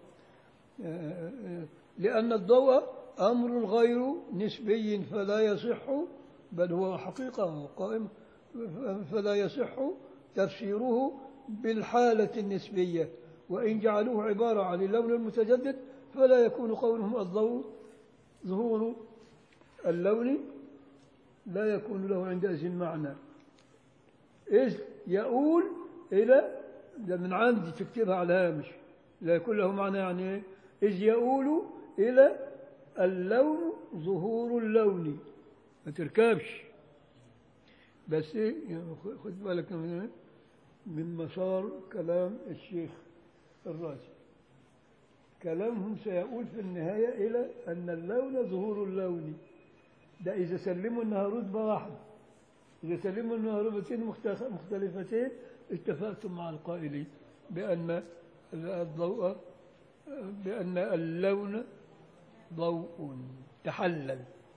لأن الضوء أمر غير نسبي فلا يصح بل هو حقيقة قائم فلا يصح تفسيره بالحالة النسبية وإن جعلوه عبارة عن اللون المتجدد فلا يكون قولهم الضوء ظهور اللون لا يكون له عندئذ معنى إذ يؤول إلى ده من عندي تكتبها على الهامش لا يكون له معنى يعني إيه؟ إذ يؤول إلى اللون ظهور اللون ما تركبش بس إيه يعني خد بالك من إيه؟ من مسار كلام الشيخ الرازي كلامهم سيقول في النهاية إلى أن اللون ظهور اللون ده إذا سلموا أنها رتبة واحدة إذا سلموا أنها رتبتين مختلف- مختلفتين اتفقتم مع القائلين بأن الضوء بأن اللون ضوء تحلل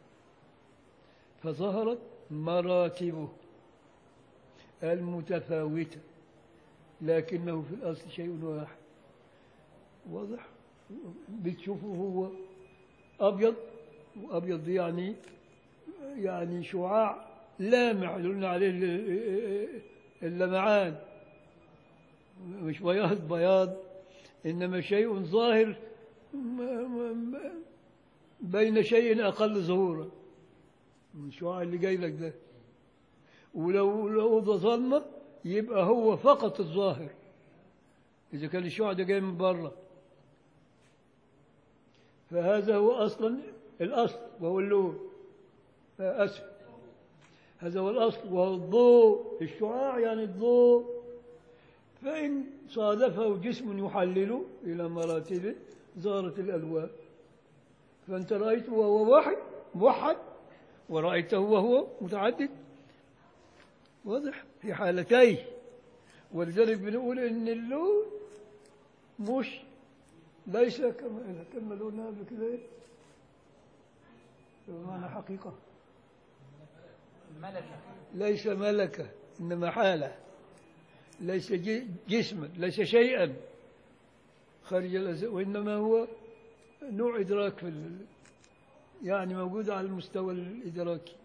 فظهرت مراتبه المتفاوتة لكنه في الأصل شيء واحد واضح بتشوفه هو أبيض وأبيض دي يعني يعني شعاع لامع يقولون عليه ال- اللمعان مش بياض بياض إنما شيء ظاهر م- م- م- بين شيء أقل ظهورا من الشعاع اللي جاي لك ده ولو لو أوضة ظلمة يبقى هو فقط الظاهر إذا كان الشعاع ده جاي من بره فهذا هو أصلا الأصل وهو اللون آه، أسف هذا هو الأصل وهو الضوء الشعاع يعني الضوء فإن صادفه جسم يحلل إلى مراتبه ظهرت الألوان فأنت رأيته وهو واحد موحد ورأيته وهو متعدد واضح في حالتيه ولذلك بنقول إن اللون مش ليس كما كما قلنا قبل كده إيه؟ بمعنى حقيقة ملكة ليس ملكة إنما حالة ليس ج- جسما ليس شيئا خارج الأز... وإنما هو نوع إدراك في ال... يعني موجود على المستوى الإدراكي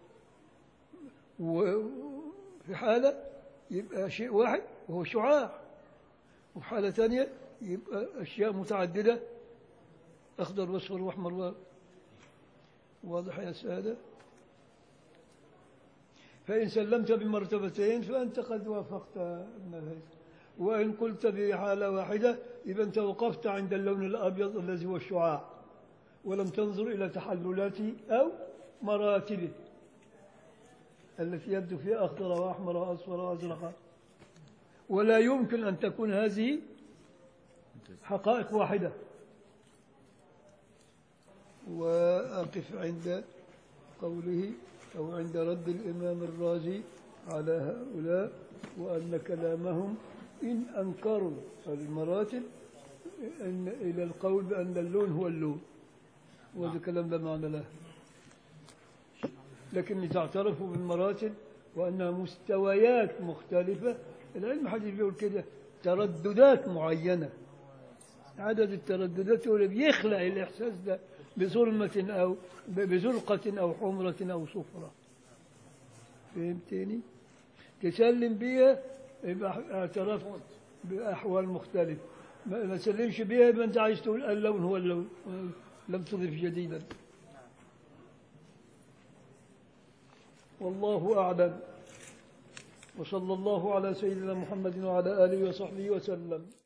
وفي حالة يبقى شيء واحد وهو شعاع وفي حالة ثانية يبقى أشياء متعددة أخضر وأصفر وأحمر و... واضح يا سادة فإن سلمت بمرتبتين فأنت قد وافقت ابن الهيثم وإن قلت بحالة واحدة يبقى أنت وقفت عند اللون الأبيض الذي هو الشعاع ولم تنظر إلى تحللاته أو مراتبه التي يبدو فيها أخضر وأحمر وأصفر وأزرق ولا يمكن أن تكون هذه حقائق واحدة وأقف عند قوله أو عند رد الإمام الرازي على هؤلاء وأن كلامهم إن أنكروا المراتب إن إلى القول بأن اللون هو اللون وهذا الكلام لا معنى له لكن إذا اعترفوا بالمراتب وأنها مستويات مختلفة العلم الحديث بيقول كده ترددات معينة عدد الترددات هو اللي بيخلق الإحساس ده بظلمة أو بزرقة أو حمرة أو صفرة فهمتني؟ تسلم بيها يبقى اعترفت بأحوال مختلفة ما ما تسلمش بيها يبقى أنت عايز تقول اللون هو اللون لم تضف جديدا والله أعلم وصلى الله على سيدنا محمد وعلى آله وصحبه وسلم